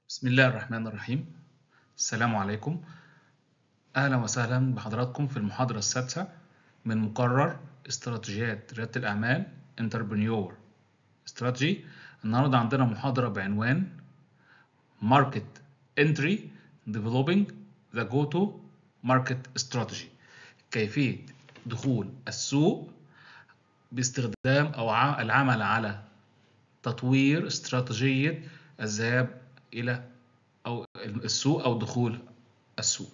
بسم الله الرحمن الرحيم السلام عليكم أهلا وسهلا بحضراتكم في المحاضرة السادسة من مقرر استراتيجيات ريادة الأعمال Entrepreneur Strategy النهاردة عندنا محاضرة بعنوان Market Entry Developing the Go-To Market Strategy كيفية دخول السوق باستخدام أو ع- العمل على تطوير استراتيجية الذهاب إلى أو السوق أو دخول السوق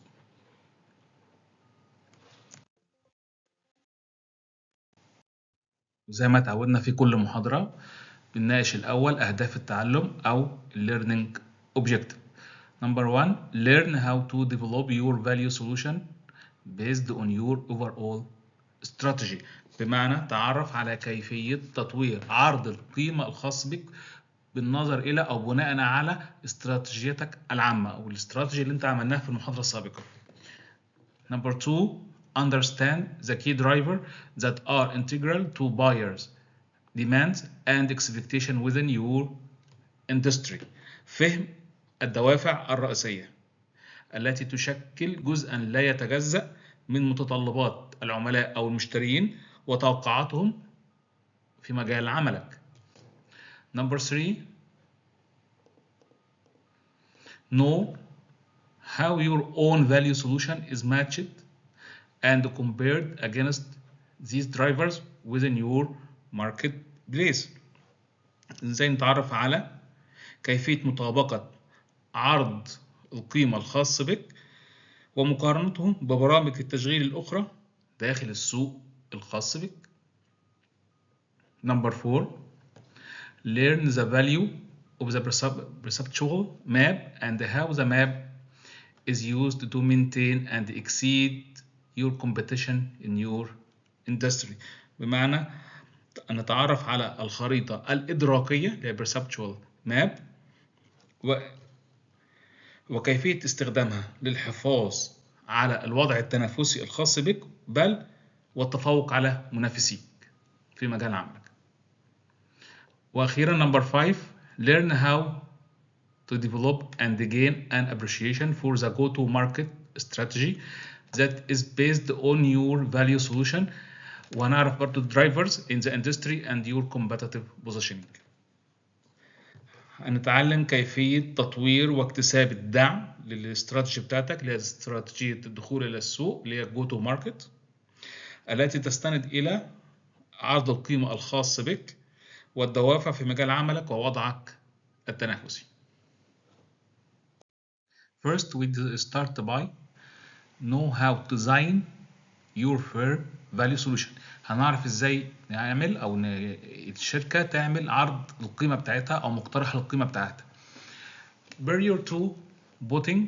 زي ما اتعودنا في كل محاضرة بنناقش الأول أهداف التعلم أو learning objective number one learn how to develop your value solution based on your overall strategy بمعنى تعرف على كيفية تطوير عرض القيمة الخاص بك بالنظر إلى أو بناء على استراتيجيتك العامة أو الاستراتيجي اللي أنت عملناها في المحاضرة السابقة Number two, understand the key driver that are integral to buyers' demands and expectation within your industry. فهم الدوافع الرئيسية التي تشكل جزءا لا يتجزأ من متطلبات العملاء أو المشترين وتوقعاتهم في مجال عملك. Number three, know how your own value solution is matched and compared against these drivers within your marketplace. ازاي نتعرف على كيفية مطابقة عرض القيمة الخاص بك ومقارنتهم ببرامج التشغيل الأخرى داخل السوق الخاص بك. Number four, learn the value of the percep- perceptual map and how the map is used to maintain and exceed your competition in your industry بمعنى أن نتعرف على الخريطة الإدراكية اللي هي perceptual map و وكيفية استخدامها للحفاظ على الوضع التنافسي الخاص بك بل والتفوق على منافسيك في مجال عملك وأخيرا number five learn how to develop and gain an appreciation for the go-to market strategy that is based on your value solution ونعرف برضو drivers in the industry and your competitive positioning هنتعلم كيفية تطوير واكتساب الدعم للاستراتيجي بتاعتك اللي هي استراتيجية الدخول إلى السوق اللي هي جو تو ماركت التي تستند إلى عرض القيمة الخاص بك والدوافع في مجال عملك ووضعك التنافسي. First, we start by know how to design your fair value solution. هنعرف ازاي نعمل او ن... الشركة تعمل عرض القيمة بتاعتها او مقترح القيمة بتاعتها. Barrier to putting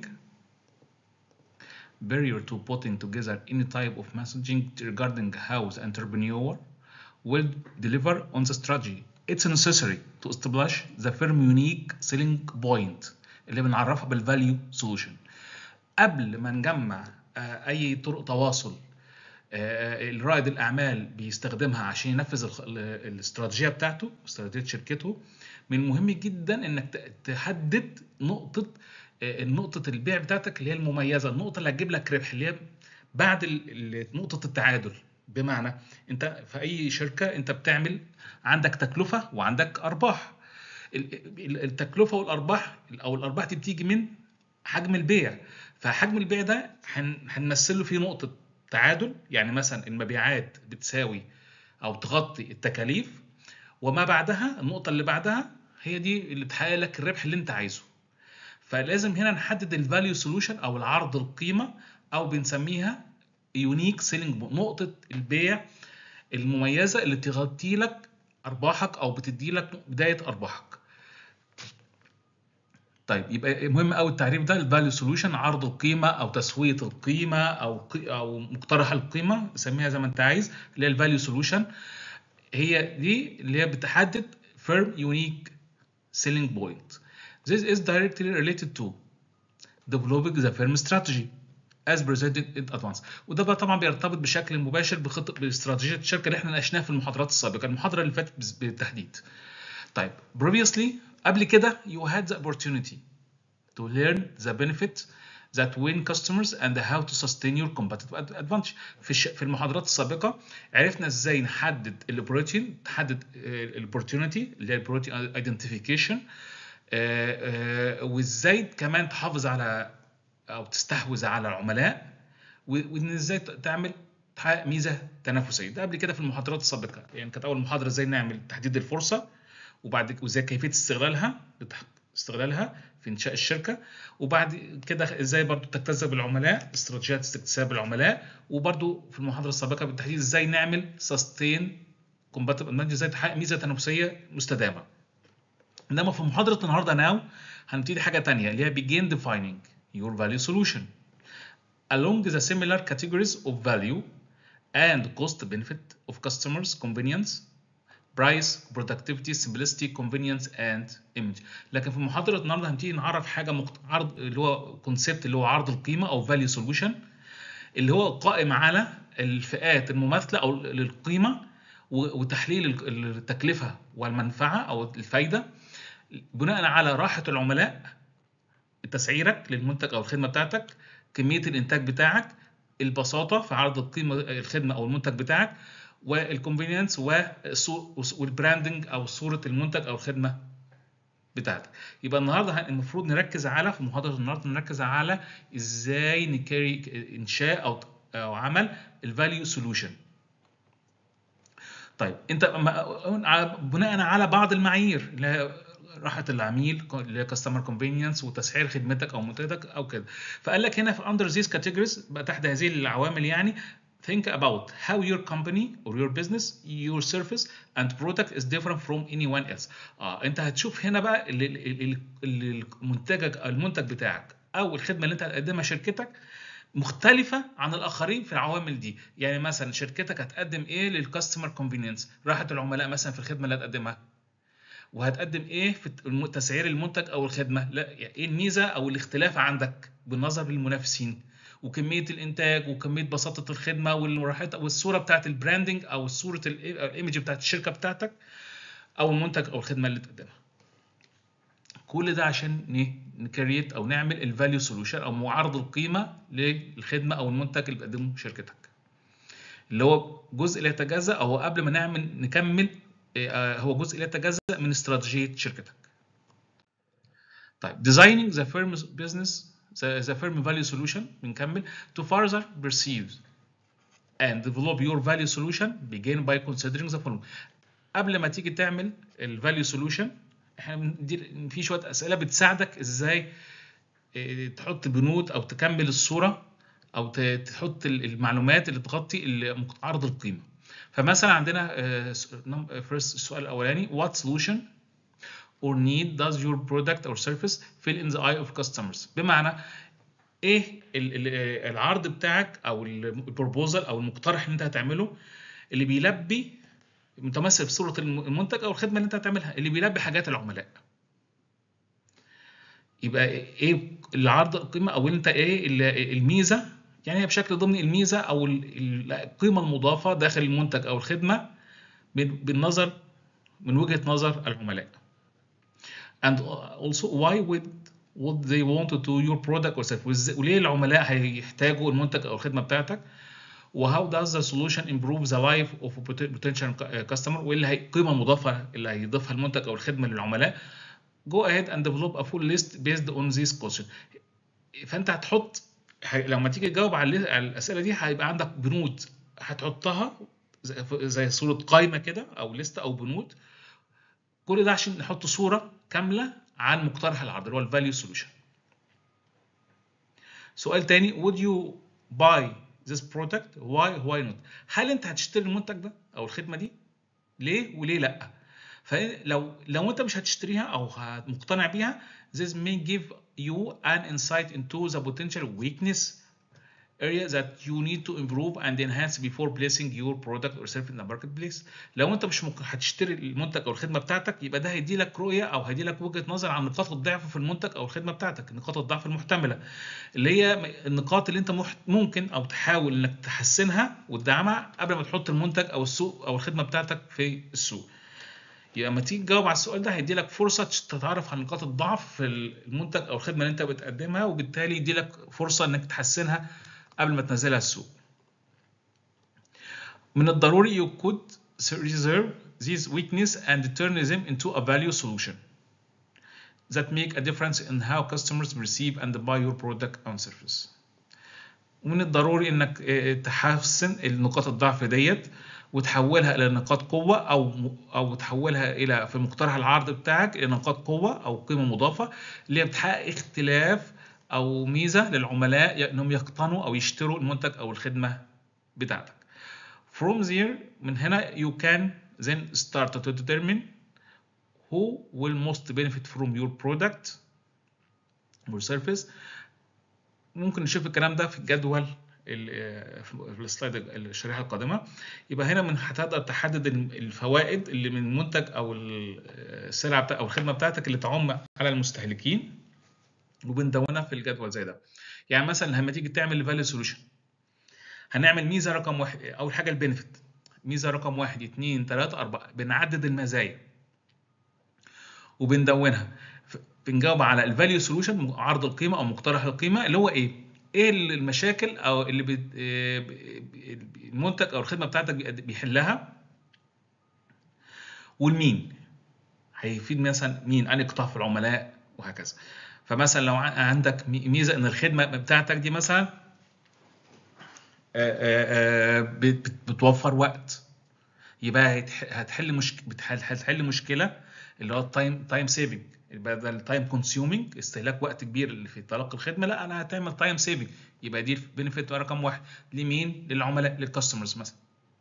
barrier to putting together any type of messaging regarding how the entrepreneur will deliver on the strategy. It's necessary to establish the firm unique selling point اللي بنعرفها بالفاليو سولوشن. قبل ما نجمع آه، اي طرق تواصل آه، الرائد الاعمال بيستخدمها عشان ينفذ الخ- ال- الاستراتيجيه بتاعته استراتيجيه شركته من المهم جدا انك ت- تحدد نقطه آه، نقطه البيع بتاعتك اللي هي المميزه النقطه اللي هتجيب لك ربح اللي هي بعد ال- ال- نقطه التعادل بمعنى انت في اي شركه انت بتعمل عندك تكلفه وعندك ارباح ال- ال- التكلفه والارباح او الارباح دي بتيجي من حجم البيع فحجم البيع ده هن- هنمثله في نقطه تعادل يعني مثلا المبيعات بتساوي او تغطي التكاليف وما بعدها النقطه اللي بعدها هي دي اللي تحقق لك الربح اللي انت عايزه فلازم هنا نحدد الفاليو سولوشن او العرض القيمه او بنسميها يونيك سيلينج نقطه البيع المميزه اللي تغطي لك ارباحك او بتدي لك بدايه ارباحك طيب يبقى مهم قوي التعريف ده الفاليو سولوشن عرض القيمه او تسويه القيمه او قي- او مقترح القيمه سميها زي ما انت عايز اللي هي الفاليو سولوشن هي دي اللي هي بتحدد firm unique selling point. This is directly related to developing the firm strategy as presented in advance وده بقى طبعا بيرتبط بشكل مباشر بخطط باستراتيجيه الشركه اللي احنا ناقشناها في المحاضرات السابقه المحاضره اللي فاتت بس- بالتحديد طيب previously قبل كده you had the opportunity to learn the benefits that win customers and how to sustain your competitive advantage في الش... في المحاضرات السابقه عرفنا ازاي نحدد الاوبورتيونيتي نحدد الاوبورتيونيتي اللي هي الاوبورتيونيتي ايدنتيفيكيشن وازاي كمان تحافظ على او تستحوذ على العملاء وان ازاي تعمل تحقق ميزه تنافسيه ده قبل كده في المحاضرات السابقه يعني كانت اول محاضره ازاي نعمل تحديد الفرصه وبعد وازاي كيفيه استغلالها استغلالها في انشاء الشركه وبعد كده ازاي برضو تجتذب العملاء استراتيجيات استكتساب العملاء وبرضو في المحاضره السابقه بالتحديد ازاي نعمل سستين كومباتيبل ادفانتج ازاي تحقق ميزه تنافسيه مستدامه انما في محاضره النهارده ناو هنبتدي حاجه ثانيه اللي هي begin defining your value solution along the similar categories of value and cost benefit of customers convenience price productivity simplicity convenience and image لكن في محاضره النهارده هنبتدي نعرف حاجه مقت... عرض اللي هو كونسيبت اللي هو عرض القيمه او value solution اللي هو قائم على الفئات المماثله او للقيمه وتحليل التكلفه والمنفعه او الفايده بناء على راحه العملاء تسعيرك للمنتج او الخدمه بتاعتك كميه الانتاج بتاعك البساطه في عرض القيمه الخدمه او المنتج بتاعك والكونفينينس والبراندنج او صوره المنتج او الخدمه بتاعتك يبقى النهارده المفروض نركز على في محاضره النهارده نركز على ازاي نكري انشاء او او عمل الفاليو سولوشن طيب انت بناء على بعض المعايير اللي هي راحه العميل اللي هي كاستمر كونفينينس وتسعير خدمتك او منتجك او كده فقال لك هنا في اندر ذيس كاتيجوريز بقى تحت هذه العوامل يعني think about how your company or your business your service and product is different from anyone else اه انت هتشوف هنا بقى المنتجك المنتج بتاعك او الخدمه اللي انت هتقدمها شركتك مختلفة عن الآخرين في العوامل دي، يعني مثلا شركتك هتقدم إيه للكاستمر كونفينينس؟ راحة العملاء مثلا في الخدمة اللي هتقدمها. وهتقدم إيه في تسعير المنتج أو الخدمة؟ لا يعني إيه الميزة أو الاختلاف عندك بالنظر للمنافسين؟ وكميه الانتاج وكميه بساطه الخدمه والراحه والصوره بتاعت البراندنج او صوره الايمج بتاعت الشركه بتاعتك او المنتج او الخدمه اللي تقدمها كل ده عشان نكريت او نعمل الفاليو سولوشن او معارض القيمه للخدمه او المنتج اللي بتقدمه شركتك اللي هو جزء لا يتجزا او قبل ما نعمل نكمل هو جزء لا يتجزا من استراتيجيه شركتك طيب designing the firm's business the, the firm value solution بنكمل to further perceive and develop your value solution begin by considering the following قبل ما تيجي تعمل الفاليو سولوشن احنا بندير في شويه اسئله بتساعدك ازاي تحط بنود او تكمل الصوره او تحط المعلومات اللي تغطي عرض القيمه فمثلا عندنا first السؤال الاولاني what solution or need does your product or service fill in the eye of customers بمعنى ايه العرض بتاعك او البروبوزال او المقترح اللي انت هتعمله اللي بيلبي متمثل في صوره المنتج او الخدمه اللي انت هتعملها اللي بيلبي حاجات العملاء يبقى ايه العرض القيمه او انت ايه الميزه يعني هي بشكل ضمني الميزه او القيمه المضافه داخل المنتج او الخدمه بالنظر من وجهه نظر العملاء and also why would would they want to do your product or service وليه العملاء هيحتاجوا المنتج او الخدمه بتاعتك وهاو does the solution improve the life of a potential customer وايه اللي هي القيمه المضافه اللي هيضيفها المنتج او الخدمه للعملاء go ahead and develop a full list based on this question فانت هتحط لما تيجي تجاوب على الاسئله دي هيبقى عندك بنود هتحطها زي صوره قائمه كده او لسته او بنود كل ده عشان نحط صوره كامله عن مقترح العرض اللي هو الفاليو سولوشن سؤال تاني would you buy this product why why not هل انت هتشتري المنتج ده او الخدمه دي ليه وليه لا فلو لو انت مش هتشتريها او مقتنع بيها this may give you an insight into the potential weakness area that you need to improve and enhance before placing your product or service in the marketplace لو انت مش ممكن هتشتري المنتج او الخدمه بتاعتك يبقى ده هيدي لك رؤيه او هيدي لك وجهه نظر عن نقاط الضعف في المنتج او الخدمه بتاعتك نقاط الضعف المحتمله اللي هي النقاط اللي انت ممكن او تحاول انك تحسنها وتدعمها قبل ما تحط المنتج او السوق او الخدمه بتاعتك في السوق يبقى لما تيجي تجاوب على السؤال ده هيدي لك فرصه تتعرف على نقاط الضعف في المنتج او الخدمه اللي انت بتقدمها وبالتالي يدي لك فرصه انك تحسنها قبل ما تنزلها السوق من الضروري you could reserve these weakness and turn them into a value solution that make a difference in how customers perceive and buy your product and service ومن الضروري انك تحسن النقاط الضعف ديت وتحولها الى نقاط قوه او او تحولها الى في مقترح العرض بتاعك الى نقاط قوه او قيمه مضافه اللي هي بتحقق اختلاف او ميزه للعملاء انهم يقتنوا او يشتروا المنتج او الخدمه بتاعتك. From there من هنا you can then start to determine who will most benefit from your product or service ممكن نشوف الكلام ده في الجدول في السلايد الشريحه القادمه يبقى هنا من هتقدر تحدد الفوائد اللي من المنتج او السلعه بتاع او الخدمه بتاعتك اللي تعم على المستهلكين وبندونها في الجدول زي ده يعني مثلا لما تيجي تعمل فاليو سوليوشن هنعمل ميزه رقم واحد اول حاجه البينفيت ميزه رقم واحد اثنين ثلاثة أربعة بنعدد المزايا وبندونها بنجاوب على الفاليو سوليوشن عرض القيمه او مقترح القيمه اللي هو ايه؟ ايه المشاكل او اللي بت... المنتج او الخدمه بتاعتك بيحلها والمين هيفيد مثلا مين انهي قطاع في العملاء وهكذا فمثلا لو عندك ميزه ان الخدمه بتاعتك دي مثلا بتوفر وقت يبقى هتحل مش... هتحل مشكله اللي هو التايم تايم سيفنج بدل تايم كونسيومينج استهلاك وقت كبير اللي في تلقي الخدمه لا انا هتعمل تايم سيفنج يبقى دي البنفيت رقم واحد لمين؟ للعملاء للكاستمرز مثلا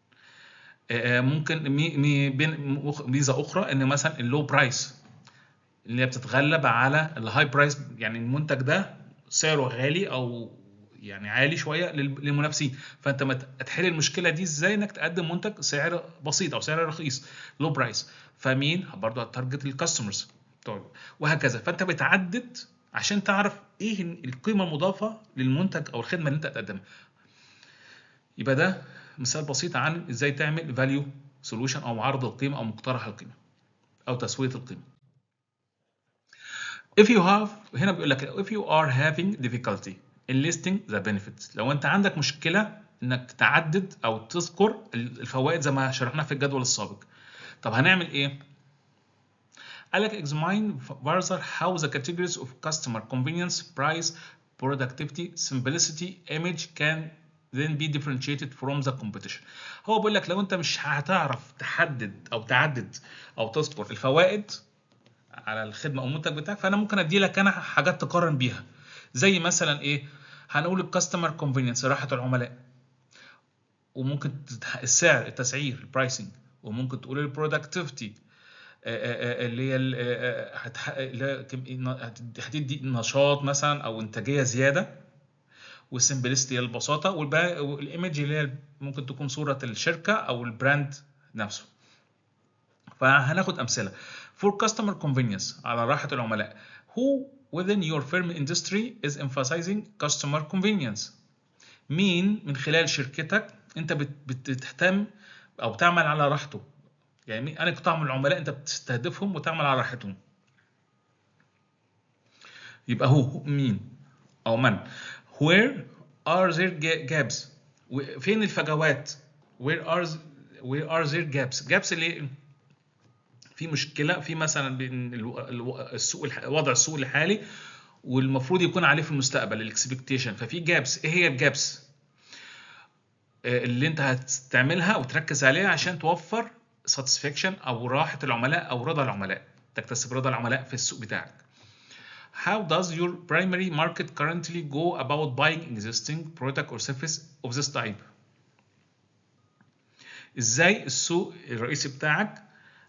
ممكن مي مي ميزه اخرى ان مثلا اللو برايس اللي هي بتتغلب على الهاي برايس يعني المنتج ده سعره غالي او يعني عالي شويه للمنافسين فانت ما تحل المشكله دي ازاي انك تقدم منتج سعر بسيط او سعر رخيص لو برايس فمين برضه هتارجت الكاستمرز وهكذا فانت بتعدد عشان تعرف ايه القيمه المضافه للمنتج او الخدمه اللي انت هتقدمها يبقى ده مثال بسيط عن ازاي تعمل فاليو سولوشن او عرض القيمه او مقترح القيمه او تسويه القيمه if you have هنا بيقول لك if you are having difficulty in listing the benefits لو انت عندك مشكله انك تعدد او تذكر الفوائد زي ما شرحناها في الجدول السابق طب هنعمل ايه قال لك examine further how the categories of customer convenience, price, productivity, simplicity, image can then be differentiated from the competition. هو بيقول لك لو انت مش هتعرف تحدد او تعدد او تذكر الفوائد على الخدمه او المنتج بتاعك فانا ممكن ادي لك انا حاجات تقارن بيها زي مثلا ايه هنقول الكاستمر كونفينينس راحه العملاء وممكن السعر التسعير البرايسنج وممكن تقول البرودكتيفيتي اللي هي اللي هتدي نشاط مثلا او انتاجيه زياده والسمبلستي البساطه والايمج اللي هي ممكن تكون صوره الشركه او البراند نفسه فهناخد امثله for customer convenience على راحه العملاء who within your firm industry is emphasizing customer convenience مين من خلال شركتك انت بتهتم او تعمل على راحته يعني انا قطاع من العملاء انت بتستهدفهم وتعمل على راحتهم يبقى هو مين او من where are there gaps فين الفجوات where are where are there gaps gaps اللي في مشكله في مثلا بين السوق وضع السوق الحالي والمفروض يكون عليه في المستقبل الاكسبكتيشن ففي جابس ايه هي الجابس اللي انت هتستعملها وتركز عليها عشان توفر ساتسفاكشن او راحه العملاء او رضا العملاء تكتسب رضا العملاء في السوق بتاعك How does your primary market currently go about buying existing product or service of this type? ازاي السوق الرئيسي بتاعك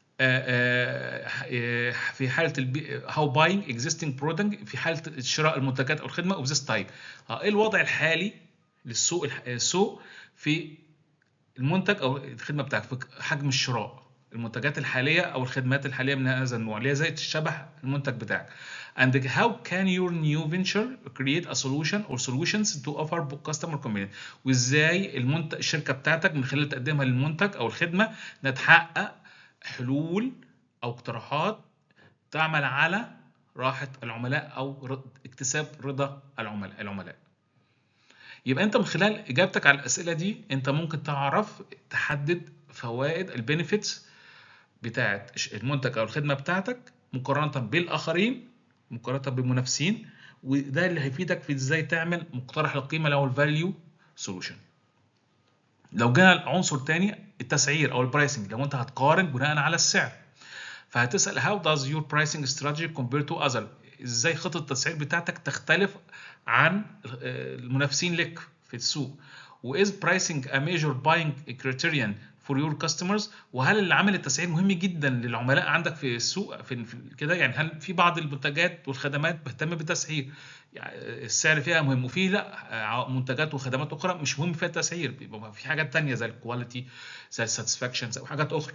في حاله البي... how buying existing product في حاله شراء المنتجات او الخدمه of this type ايه الوضع الحالي للسوق السوق في المنتج او الخدمه بتاعك في حجم الشراء المنتجات الحاليه او الخدمات الحاليه من هذا النوع اللي هي زي تشبه المنتج بتاعك and how can your new venture create a solution or solutions to offer customer convenience وازاي المنتج الشركه بتاعتك من خلال تقديمها للمنتج او الخدمه نتحقق حلول او اقتراحات تعمل على راحه العملاء او ر- اكتساب رضا العملاء العملاء يبقى انت من خلال اجابتك على الاسئله دي انت ممكن تعرف تحدد فوائد البينيفيتس بتاعت المنتج او الخدمه بتاعتك مقارنه بالاخرين مقارنه بالمنافسين وده اللي هيفيدك في ازاي تعمل مقترح القيمه اللي هو الفاليو سولوشن لو جينا لعنصر تاني التسعير او البرايسنج لو انت هتقارن بناء على السعر فهتسال how does your pricing strategy compare to other ازاي خطه التسعير بتاعتك تختلف عن المنافسين لك في السوق واز pricing a major buying criterion for your customers وهل اللي عامل التسعير مهم جدا للعملاء عندك في السوق في في كده يعني هل في بعض المنتجات والخدمات بتهتم بالتسعير يعني السعر فيها مهم وفي لا منتجات وخدمات اخرى مش مهم فيها التسعير بيبقى في حاجات تانية زي الكواليتي زي الساتسفاكشن او حاجات اخرى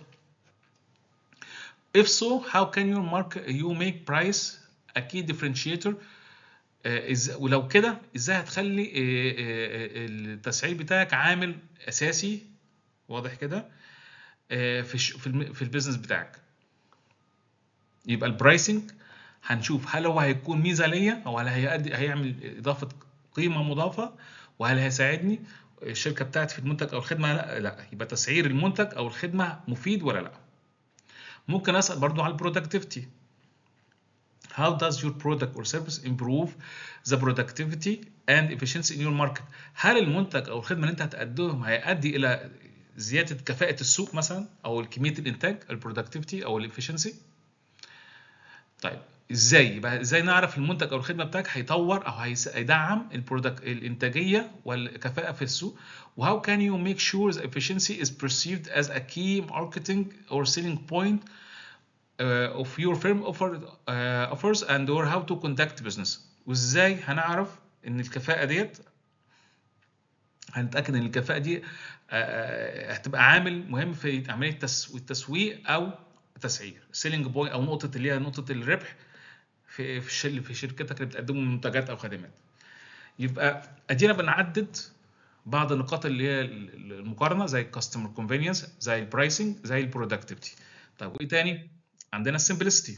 If so, how can you mark you make price a key differentiator آه، إز- ولو كده ازاي هتخلي آه، آه، آه، التسعير بتاعك عامل اساسي واضح كده آه، في الش- في الم- في البيزنس بتاعك يبقى البرايسنج هنشوف هل هو هيكون ميزه ليا او هل هيأدي هيعمل اضافه قيمه مضافه وهل هيساعدني الشركه بتاعتي في المنتج او الخدمه لا لا يبقى تسعير المنتج او الخدمه مفيد ولا لا ممكن اسال برضو على البرودكتيفيتي How does your product or service improve the productivity and efficiency in your market؟ هل المنتج او الخدمه اللي انت هتقدمهم هيؤدي الى زياده كفاءه السوق مثلا او كميه الانتاج البرودكتيفيتي او الافشنسي؟ طيب ازاي يبقى ازاي نعرف المنتج او الخدمه بتاعك هيطور او هيس- هيدعم البرودكت الانتاجيه والكفاءه في السوق وهاو كان يو ميك شور the efficiency is perceived as a key marketing or selling point uh, of your firm offer, uh, offers and or how to conduct business وازاي هنعرف ان الكفاءه ديت هنتاكد ان الكفاءه دي آه، هتبقى عامل مهم في عمليه التس- التسويق او التسعير سيلينج بوي او نقطه اللي هي نقطه الربح في في الشل في شركتك اللي بتقدمه من منتجات او خدمات يبقى ادينا بنعدد بعض النقاط اللي هي المقارنه زي الكاستمر كونفينينس زي البرايسنج زي البرودكتيفيتي طيب وايه تاني عندنا السمبلسيتي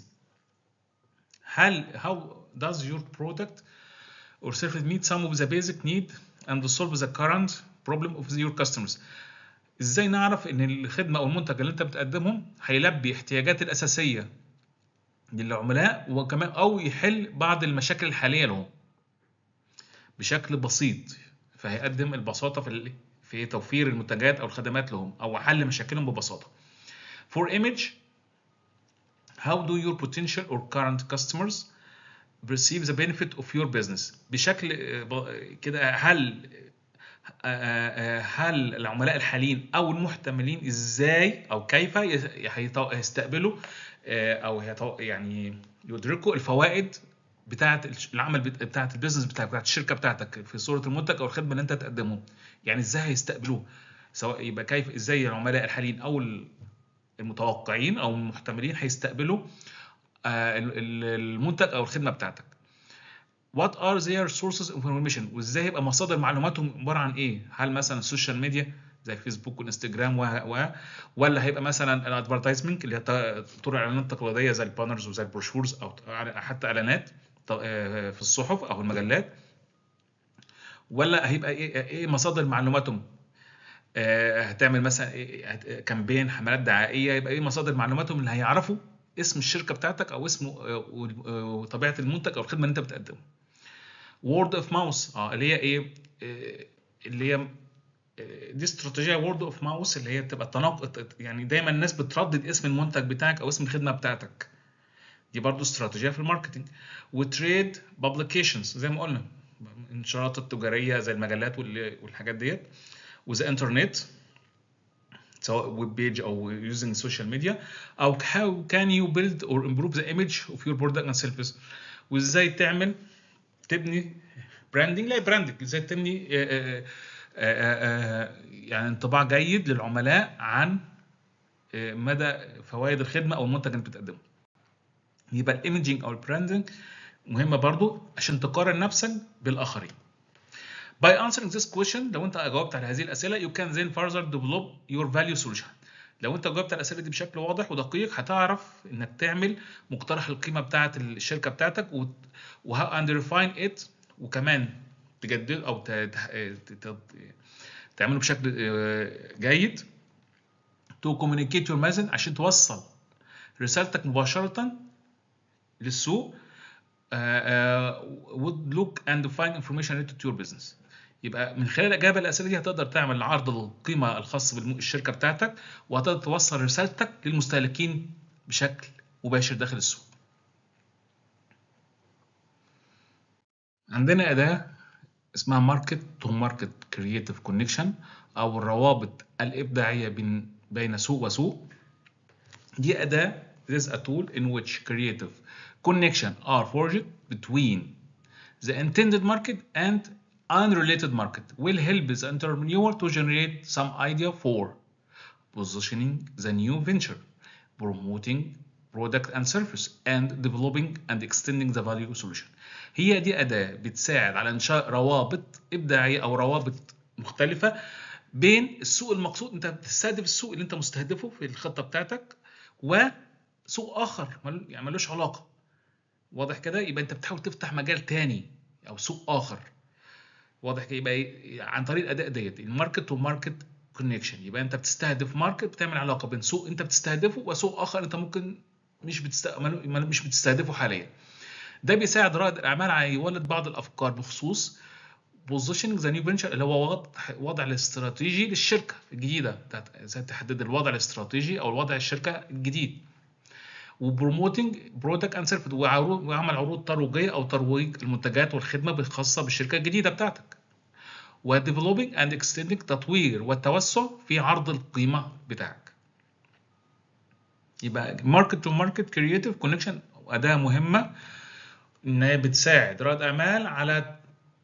هل how does your product or service meet some of the basic need and solve the current problem of your customers ازاي نعرف ان الخدمه او المنتج اللي انت بتقدمهم هيلبي احتياجات الاساسيه للعملاء وكمان او يحل بعض المشاكل الحاليه لهم بشكل بسيط فهيقدم البساطه في ال- في توفير المنتجات او الخدمات لهم او حل مشاكلهم ببساطه for image how do your potential or current customers perceive the benefit of your business بشكل آه، ب- كده هل آه، آه، هل العملاء الحاليين او المحتملين ازاي او كيف يس- هيط- يستقبلوا آه، او هيط- يعني يدركوا الفوائد بتاعه الش- العمل بت- بتاعه البيزنس بتاعك بتاعه الشركه بتاعتك في صوره المنتج او الخدمه اللي انت تقدمهم يعني ازاي هيستقبلوه سواء يبقى كيف ازاي العملاء الحاليين او ال- المتوقعين او المحتملين هيستقبلوا آه، ال- ال- المنتج او الخدمه بتاعتك what are their sources of information وازاي يبقى مصادر معلوماتهم عباره عن ايه هل مثلا السوشيال ميديا زي فيسبوك وانستجرام و... و... ولا هيبقى مثلا الادفرتايزمنت اللي هي ط- طرق الاعلانات التقليديه زي البانرز وزي البروشورز او حتى اعلانات ط- آه، في الصحف او المجلات ولا هيبقى ايه ايه مصادر معلوماتهم آه، هتعمل مثلا إيه- هت- كامبين حملات دعائيه يبقى ايه مصادر معلوماتهم اللي هيعرفوا اسم الشركه بتاعتك او اسمه آه، و- آه، وطبيعه المنتج او الخدمه اللي انت بتقدمها وورد اوف ماوس اه اللي هي ايه آه، اللي هي آه، دي استراتيجيه وورد اوف ماوس اللي هي بتبقى تناقض يعني دايما الناس بتردد اسم المنتج بتاعك او اسم الخدمه بتاعتك دي برضو استراتيجيه في الماركتنج وتريد بابليكيشنز زي ما قلنا النشرات التجاريه زي المجلات وال- والحاجات ديت وذا انترنت سواء ويب بيج او using social media او how can you build or improve the image of your product and service وازاي تعمل تبني براندنج لا براندنج ازاي تبني آه، آه، آه، آه، يعني انطباع جيد للعملاء عن آه، مدى فوائد الخدمه او المنتج اللي انت بتقدمه يبقى الايمجنج او البراندنج مهمه برضو عشان تقارن نفسك بالاخرين By answering this question لو انت جاوبت على هذه الاسئله you can then further develop your value solution لو انت جاوبت على الاسئله دي بشكل واضح ودقيق هتعرف انك تعمل مقترح القيمه بتاعه الشركه بتاعتك وهاو اند ريفاين ات وكمان تجدد او تعمله بشكل آه، جيد تو كوميونيكيت يور مازن عشان توصل رسالتك مباشره للسوق would look and find information related to your business يبقى من خلال الاجابه الاسئله دي هتقدر تعمل عرض للقيمه الخاصه بالشركه بتاعتك وهتقدر توصل رسالتك للمستهلكين بشكل مباشر داخل السوق. عندنا اداه اسمها ماركت تو ماركت كرييتيف كونكشن او الروابط الابداعيه بين بين سوق وسوق. دي اداه this is a tool in which creative connection are forged between the intended market and unrelated market will help the entrepreneur to generate some idea for positioning the new venture, promoting product and service, and developing and extending the value solution. هي دي أداة بتساعد على إنشاء روابط إبداعية أو روابط مختلفة بين السوق المقصود أنت بتستهدف السوق اللي أنت مستهدفه في الخطة بتاعتك وسوق آخر يعني ملوش علاقة واضح كده يبقى أنت بتحاول تفتح مجال تاني أو سوق آخر واضح كده يبقى ايه عن طريق الاداء ديت الماركت تو ماركت كونكشن يبقى انت بتستهدف ماركت بتعمل علاقه بين سوق انت بتستهدفه وسوق اخر انت ممكن مش بتست... مش بتستهدفه حاليا ده بيساعد رائد الاعمال على يولد بعض الافكار بخصوص بوزيشننج ذا نيو فينشر اللي هو وضع وضع الاستراتيجي للشركه الجديده ازاي تحدد الوضع الاستراتيجي او الوضع الشركه الجديد وبروموتنج برودكت اند سيرفيس وعمل عروض ترويجيه او ترويج المنتجات والخدمه الخاصه بالشركه الجديده بتاعتك وديفلوبينج اند اكستندنج تطوير والتوسع في عرض القيمه بتاعك يبقى ماركت تو ماركت كرييتيف كونكشن اداه مهمه ان هي بتساعد رائد اعمال على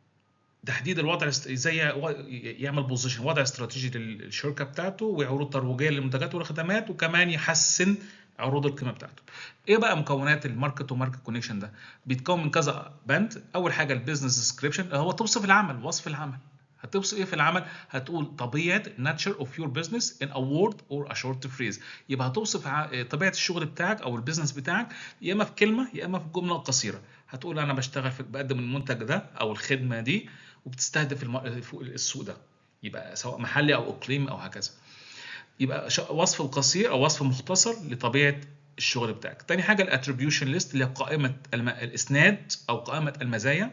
تحديد الوضع ازاي يعمل بوزيشن وضع استراتيجي للشركه بتاعته وعروض ترويجيه للمنتجات والخدمات وكمان يحسن عروض القيمه بتاعته ايه بقى مكونات الماركت وماركت كونكشن ده بيتكون من كذا بند اول حاجه البيزنس ديسكريبشن هو توصف العمل وصف العمل هتوصف ايه في العمل هتقول طبيعه nature of your business in a word or a short phrase يبقى هتوصف طبيعه الشغل بتاعك او البيزنس بتاعك يا اما في كلمه يا اما في جمله قصيره هتقول انا بشتغل في بقدم المنتج ده او الخدمه دي وبتستهدف السوق ده يبقى سواء محلي او اقليمي او هكذا يبقى وصف القصير او وصف مختصر لطبيعه الشغل بتاعك تاني حاجه الاتريبيوشن ليست اللي هي قائمه الاسناد او قائمه المزايا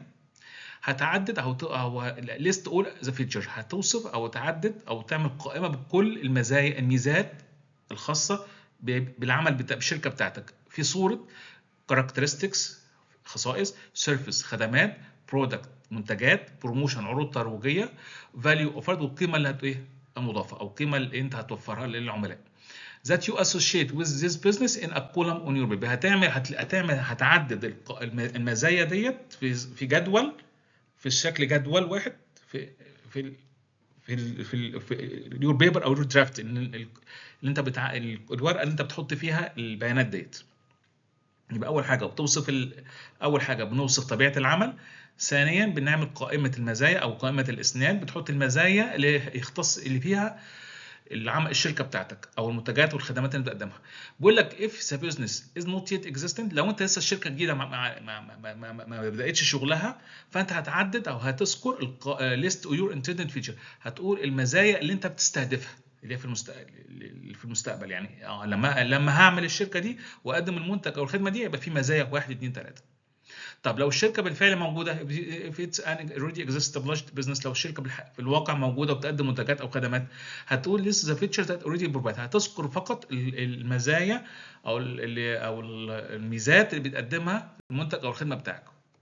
هتعدد او او ليست اول ذا فيتشر هتوصف او تعدد او تعمل قائمه بكل المزايا الميزات الخاصه بالعمل بتاع بالشركه بتاعتك في صوره كاركترستكس خصائص سيرفيس خدمات برودكت منتجات بروموشن عروض ترويجيه فاليو اوفرد والقيمه اللي هت ايه المضافه او القيمه اللي انت هتوفرها للعملاء that you associate with this business in a column on your paper هتعمل هتعمل هتعدد المزايا ديت في في جدول في الشكل جدول واحد في في في في, في يور بيبر او يور درافت اللي انت بتاع الورقه اللي انت بتحط فيها البيانات ديت يبقى اول حاجه بتوصف ال... اول حاجه بنوصف طبيعه العمل ثانيا بنعمل قائمه المزايا او قائمه الاسناد بتحط المزايا اللي يختص اللي فيها العمل الشركه بتاعتك او المنتجات والخدمات اللي بتقدمها بيقول لك if the business is not yet existent لو انت لسه الشركه جديده ما ما ما ما, ما, ما بداتش شغلها فانت هتعدد او هتذكر list your intended feature هتقول المزايا اللي انت بتستهدفها اللي هي في المستقبل في المستقبل يعني لما لما هعمل الشركه دي واقدم المنتج او الخدمه دي يبقى في مزايا 1 2 3 طب لو الشركه بالفعل موجوده في اتس ان اوريدي اكزيست بزنس لو الشركه في الواقع موجوده وبتقدم منتجات او خدمات هتقول ليس ذا فيتشر ذات اوريدي بروفايد هتذكر فقط المزايا او اللي او الميزات اللي بتقدمها المنتج او الخدمه بتاعك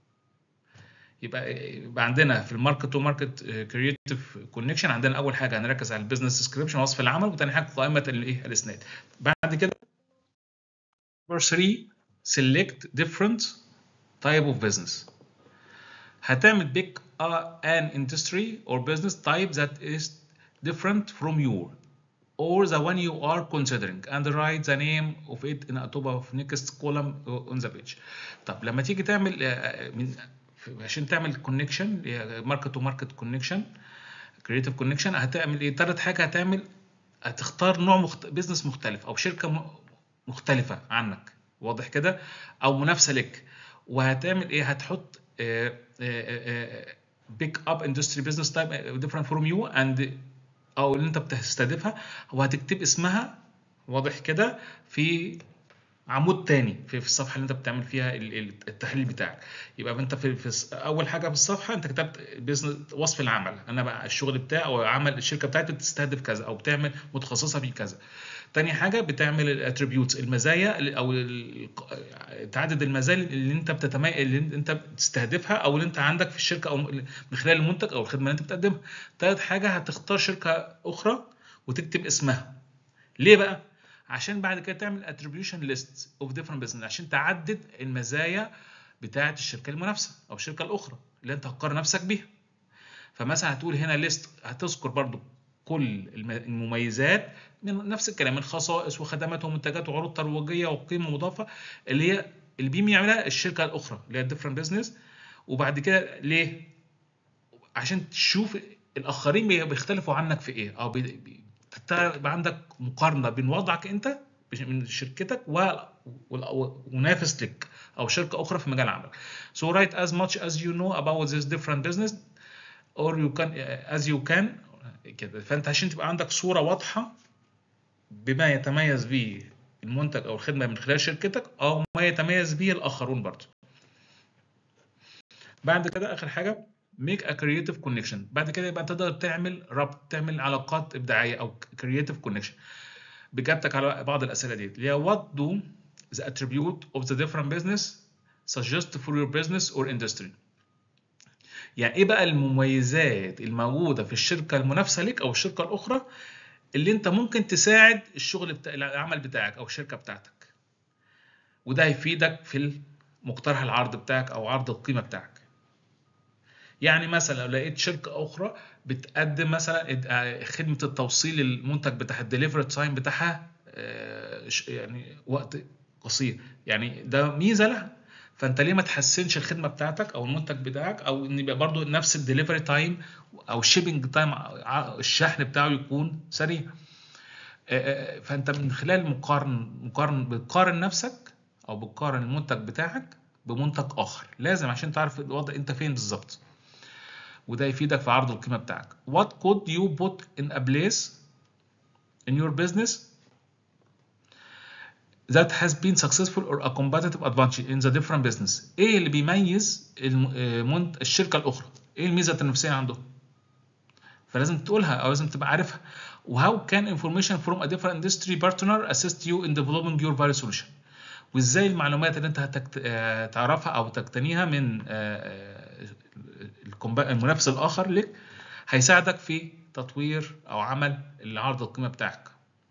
يبقى يبقى عندنا في الماركت تو ماركت كرييتيف كونكشن عندنا اول حاجه هنركز على البيزنس ديسكريبشن وصف العمل وثاني حاجه قائمه الايه الاسناد بعد كده نمبر 3 select different type of business هتعمل pick an industry or business type that is different from your or the one you are considering and write the name of it in a top of next column on the page طب لما تيجي تعمل من عشان تعمل كونكشن ماركت تو ماركت كونكشن كريتيف كونكشن هتعمل ايه ثالث حاجه هتعمل هتختار نوع مخت... بيزنس مختلف او شركه م... مختلفه عنك واضح كده او منافسه لك وهتعمل ايه هتحط بيك اب اندستري بزنس تايب ديفرنت فروم يو اند او اللي انت بتستهدفها وهتكتب اسمها واضح كده في عمود تاني في, في الصفحه اللي انت بتعمل فيها التحليل بتاعك يبقى انت في, في اول حاجه في الصفحه انت كتبت بيزنس وصف العمل انا بقى الشغل بتاعي او عمل الشركه بتاعتي بتستهدف كذا او بتعمل متخصصه في كذا تاني حاجه بتعمل الاتريبيوتس المزايا او تعدد المزايا اللي انت بتتميز اللي انت بتستهدفها او اللي انت عندك في الشركه او من خلال المنتج او الخدمه اللي انت بتقدمها تالت حاجه هتختار شركه اخرى وتكتب اسمها ليه بقى عشان بعد كده تعمل اتريبيوشن ليست اوف ديفرنت بزنس عشان تعدد المزايا بتاعه الشركه المنافسه او الشركه الاخرى اللي انت هتقارن نفسك بيها فمثلا هتقول هنا ليست هتذكر برضو كل المميزات من نفس الكلام من خصائص وخدمات ومنتجات وعروض ترويجيه وقيمه مضافه اللي هي اللي بيم يعملها الشركه الاخرى اللي هي الديفرنت بزنس وبعد كده ليه؟ عشان تشوف الاخرين بيختلفوا عنك في ايه او يبقى عندك مقارنه بين وضعك انت من شركتك ومنافس لك او شركه اخرى في مجال عملك. So write as much as you know about this different business or you can as you can كده فانت عشان تبقى عندك صوره واضحه بما يتميز به المنتج او الخدمه من خلال شركتك او ما يتميز به الاخرون برضه. بعد كده اخر حاجه make a creative connection بعد كده يبقى تقدر تعمل ربط تعمل علاقات ابداعيه او creative connection بإجابتك على بعض الاسئله دي اللي هي what do the attribute of the different business suggest for your business or industry يعني ايه بقى المميزات الموجوده في الشركه المنافسه لك او الشركه الاخرى اللي انت ممكن تساعد الشغل بتاع العمل بتاعك او الشركه بتاعتك وده هيفيدك في مقترح العرض بتاعك او عرض القيمه بتاعك يعني مثلا لو لقيت شركه اخرى بتقدم مثلا خدمه التوصيل المنتج بتاع الدليفري تايم بتاعها يعني وقت قصير يعني ده ميزه لها فانت ليه ما تحسنش الخدمه بتاعتك او المنتج بتاعك او ان يبقى برضه نفس الدليفري تايم او الشيبنج تايم الشحن بتاعه يكون سريع فانت من خلال مقارن مقارن بتقارن نفسك او بتقارن المنتج بتاعك بمنتج اخر لازم عشان تعرف الوضع انت فين بالظبط وده يفيدك في عرض القيمه بتاعك what could you put in a place in your business that has been successful or a competitive advantage in the different business ايه اللي بيميز الشركه الاخرى ايه الميزه التنافسيه عندهم فلازم تقولها او لازم تبقى عارفها وهاو كان information from a different industry partner assist you in developing your value solution وازاي المعلومات اللي انت هتعرفها او تقتنيها من المنافس الاخر لك هيساعدك في تطوير او عمل العرض القيمه بتاعك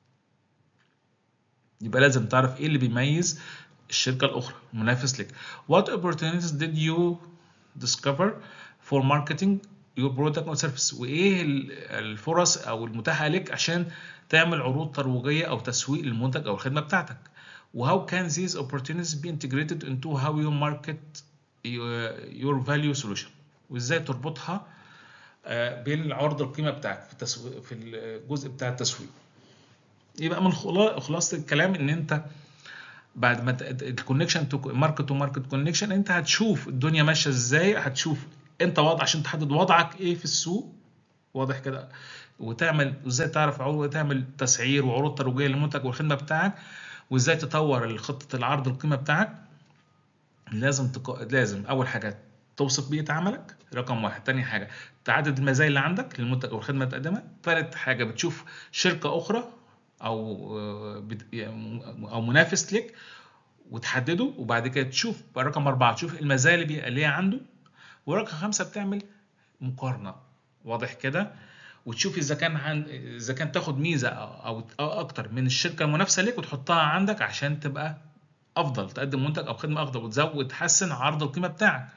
يبقى لازم تعرف ايه اللي بيميز الشركه الاخرى المنافس لك what opportunities did you discover for marketing your product or service وايه الفرص او المتاحه لك عشان تعمل عروض ترويجيه او تسويق للمنتج او الخدمه بتاعتك وهاو can these opportunities be integrated into how you market your value solution وازاي تربطها بين عرض القيمه بتاعك في التسويق في الجزء بتاع التسويق يبقى من خلاصه الكلام ان انت بعد ما الكونكشن تو ماركت تو ماركت كونكشن انت هتشوف الدنيا ماشيه ازاي هتشوف انت وضع عشان تحدد وضعك ايه في السوق واضح كده وتعمل وازاي تعرف عروض تعمل تسعير وعروض ترويجيه للمنتج والخدمه بتاعك وازاي تطور خطه العرض القيمه بتاعك لازم تق... لازم اول حاجه توصف بيئه عملك رقم واحد تاني حاجه تعدد المزايا اللي عندك للمنتج او الخدمه اللي تقدمها ثالث حاجه بتشوف شركه اخرى او بت... او منافس لك وتحدده وبعد كده تشوف رقم أربعة تشوف المزايا اللي, بي... اللي هي عنده ورقم خمسة بتعمل مقارنة واضح كده وتشوف اذا كان عن... اذا كان تاخد ميزه او او اكتر من الشركه المنافسه ليك وتحطها عندك عشان تبقى افضل تقدم منتج او خدمه افضل وتزود وتحسن عرض القيمه بتاعك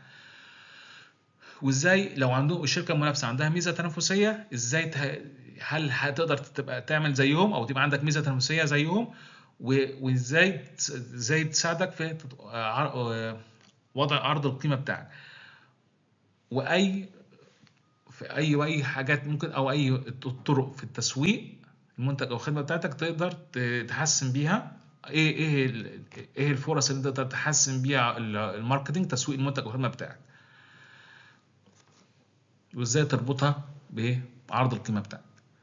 وازاي لو عنده الشركه المنافسه عندها ميزه تنافسيه ازاي ته... هل هتقدر تبقى تعمل زيهم او تبقى عندك ميزه تنافسيه زيهم وازاي ازاي تساعدك في وضع عرض القيمه بتاعك واي في اي واي حاجات ممكن او اي طرق في التسويق المنتج او الخدمه بتاعتك تقدر تحسن بيها ايه ايه ايه الفرص اللي تقدر تحسن بيها الماركتنج تسويق المنتج او الخدمه بتاعك وازاي تربطها بعرض القيمه بتاعك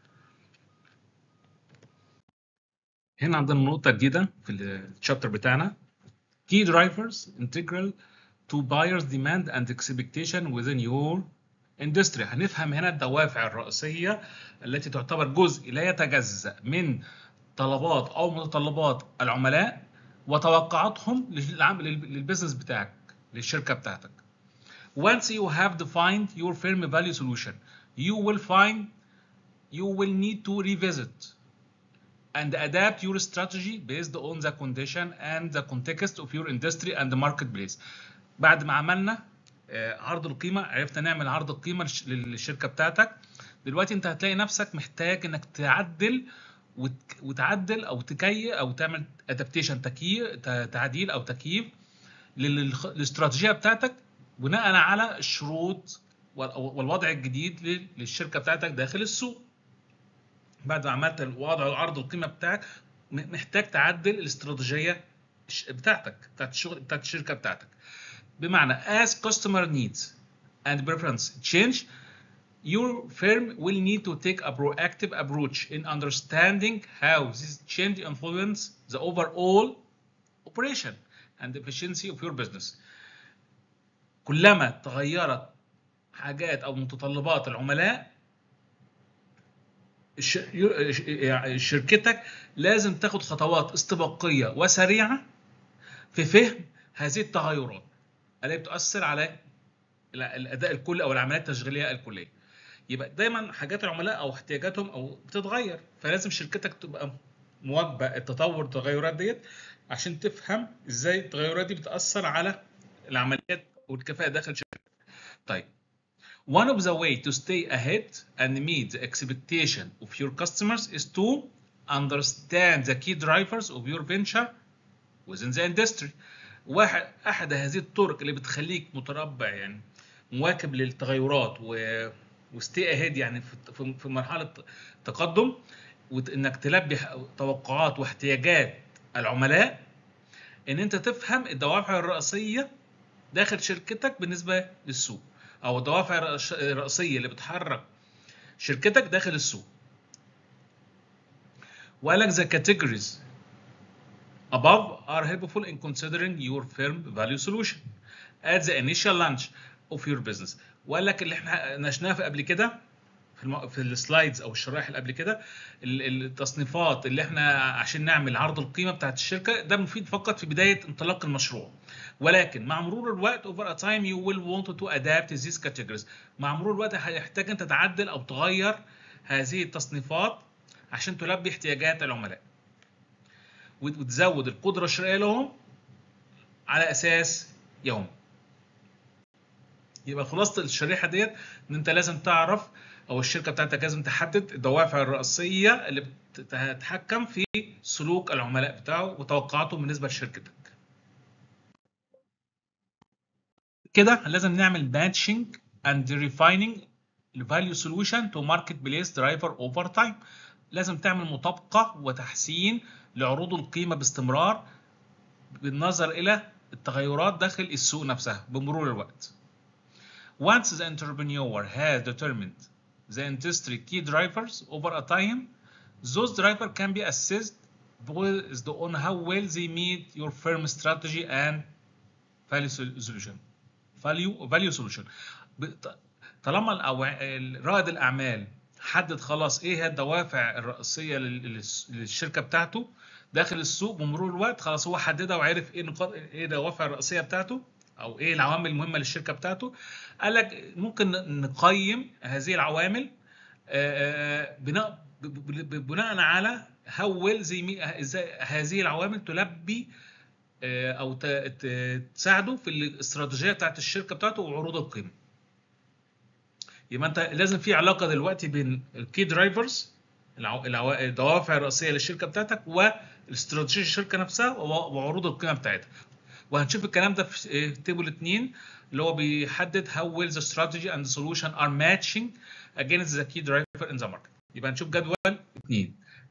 هنا عندنا نقطه جديده في الشابتر بتاعنا key drivers integral to buyers demand and expectation within your industry هنفهم هنا الدوافع الرئيسيه التي تعتبر جزء لا يتجزأ من طلبات او متطلبات العملاء وتوقعاتهم للبزنس بتاعك للشركه بتاعتك once you have defined your firm value solution you will find you will need to revisit and adapt your strategy based on the condition and the context of your industry and the marketplace بعد ما عملنا عرض القيمه عرفنا نعمل عرض القيمه للشركه بتاعتك دلوقتي انت هتلاقي نفسك محتاج انك تعدل وتعدل او تكيف او تعمل ادابتيشن تكييف تعديل او تكييف للاستراتيجيه بتاعتك بناء على الشروط والوضع الجديد للشركه بتاعتك داخل السوق بعد ما عملت وضع عرض القيمه بتاعك محتاج تعدل الاستراتيجيه بتاعتك بتاعت الشغل بتاعت الشركه بتاعتك بمعنى as customer needs and preference change your firm will need to take a proactive approach in understanding how this change influence the overall operation and efficiency of your business. كلما تغيرت حاجات او متطلبات العملاء شركتك لازم تاخد خطوات استباقيه وسريعه في فهم هذه التغيرات التي بتؤثر على الاداء الكلي او العمليات التشغيليه الكليه. يبقى دايما حاجات العملاء او احتياجاتهم او بتتغير فلازم شركتك تبقى مواكبه التطور التغيرات ديت عشان تفهم ازاي التغيرات دي بتاثر على العمليات والكفاءه داخل شركتك. طيب One of the way to stay ahead and meet the expectation of your customers is to understand the key drivers of your venture within the industry. واحد احد هذه الطرق اللي بتخليك متربع يعني مواكب للتغيرات و وستي اهيد يعني في في مرحله تقدم وانك تلبي توقعات واحتياجات العملاء ان انت تفهم الدوافع الرئيسيه داخل شركتك بالنسبه للسوق او الدوافع الرئيسيه اللي بتحرك شركتك داخل السوق وقال لك the categories above are helpful in considering your firm value solution at the initial launch of your business وقال لك اللي احنا ناقشناه قبل كده في الم... في السلايدز او الشرائح اللي قبل كده التصنيفات اللي احنا عشان نعمل عرض القيمه بتاعت الشركه ده مفيد فقط في بدايه انطلاق المشروع ولكن مع مرور الوقت over a time you will want to adapt these categories مع مرور الوقت هيحتاج انت تعدل او تغير هذه التصنيفات عشان تلبي احتياجات العملاء وتزود القدره الشرائيه لهم على اساس يومي يبقى خلاصه الشريحه ديت ان انت لازم تعرف او الشركه بتاعتك لازم تحدد الدوافع الرئيسيه اللي بتتحكم في سلوك العملاء بتاعه وتوقعاتهم بالنسبه لشركتك. كده لازم نعمل matching and refining value solution to marketplace driver over time. لازم تعمل مطابقه وتحسين لعروض القيمه باستمرار بالنظر الى التغيرات داخل السوق نفسها بمرور الوقت. Once the entrepreneur has determined the industry key drivers over a time, those drivers can be assessed based on how well they meet your firm strategy and value solution. Value value solution. طالما رائد الاعمال حدد خلاص ايه هي الدوافع الرئيسيه للشركه بتاعته داخل السوق بمرور الوقت خلاص هو حددها وعرف ايه نقاط ايه الدوافع الرئيسيه بتاعته او ايه العوامل المهمه للشركه بتاعته قال لك ممكن نقيم هذه العوامل بناء بناء على how well they هذه العوامل تلبي او تساعده في الاستراتيجيه بتاعت الشركه بتاعته وعروض القيمه يبقى انت لازم في علاقه دلوقتي بين الكي درايفرز الدوافع الرئيسيه للشركه بتاعتك والاستراتيجيه الشركه نفسها وعروض القيمه بتاعتها وهنشوف الكلام ده في تيبل 2 اللي هو بيحدد how well the strategy and the solution are matching against the key driver in the market يبقى هنشوف جدول 2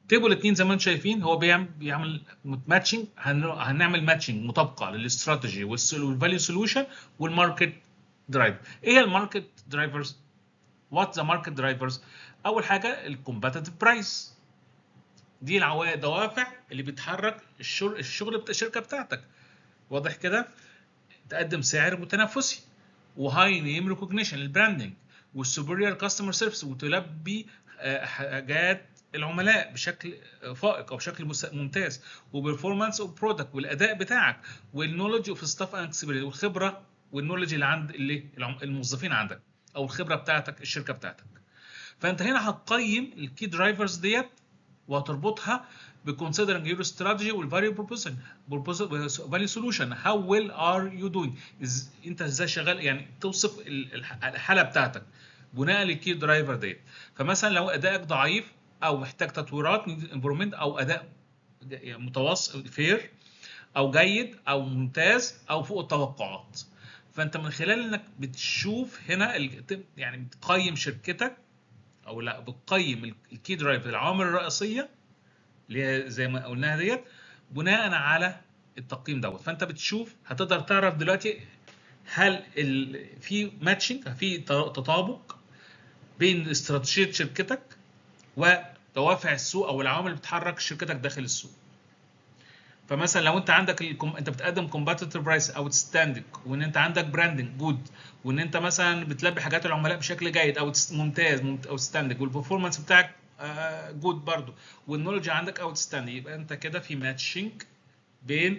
تيبل 2 زي ما انتم شايفين هو بيعمل بيعمل ماتشنج هنعمل ماتشنج مطابقه للاستراتيجي والفاليو سولوشن والماركت درايف ايه هي الماركت درايفرز وات ذا ماركت درايفرز اول حاجه الكومبتيتيف برايس دي العوائد دوافع اللي بتحرك الشغل الشغل بتاع الشركه بتاعتك واضح كده تقدم سعر متنافسي وهاي نيم ريكوجنيشن البراندنج والسوبريور كاستمر سيرفيس وتلبي حاجات العملاء بشكل فائق او بشكل ممتاز وبرفورمانس اوف برودكت والاداء بتاعك والنولج اوف ستاف اند والخبره والنولج اللي عند اللي الموظفين عندك او الخبره بتاعتك الشركه بتاعتك فانت هنا هتقيم الكي درايفرز ديت وهتربطها بconsidering your strategy والvalue proposition value solution how well are you doing إز انت ازاي شغال يعني توصف الحاله بتاعتك بناء للكي درايفر ديت فمثلا لو ادائك ضعيف او محتاج تطويرات امبرومنت او اداء متوسط فير او جيد او ممتاز او فوق التوقعات فانت من خلال انك بتشوف هنا يعني بتقيم شركتك او لا بتقيم الكي درايف العوامل الرئيسيه اللي هي زي ما قلناها ديت بناء على التقييم دوت فانت بتشوف هتقدر تعرف دلوقتي هل في ماتشنج في تطابق بين استراتيجيه شركتك ودوافع السوق او العوامل اللي بتحرك شركتك داخل السوق فمثلا لو انت عندك الكم... انت بتقدم كومباتيتيف برايس او ستاندنج وان انت عندك براندنج جود وان انت مثلا بتلبي حاجات العملاء بشكل جيد او ممتاز او ستاندنج والبرفورمانس بتاعك جود uh, برضو والنولج عندك اوت ستاندنج يبقى انت كده في ماتشنج بين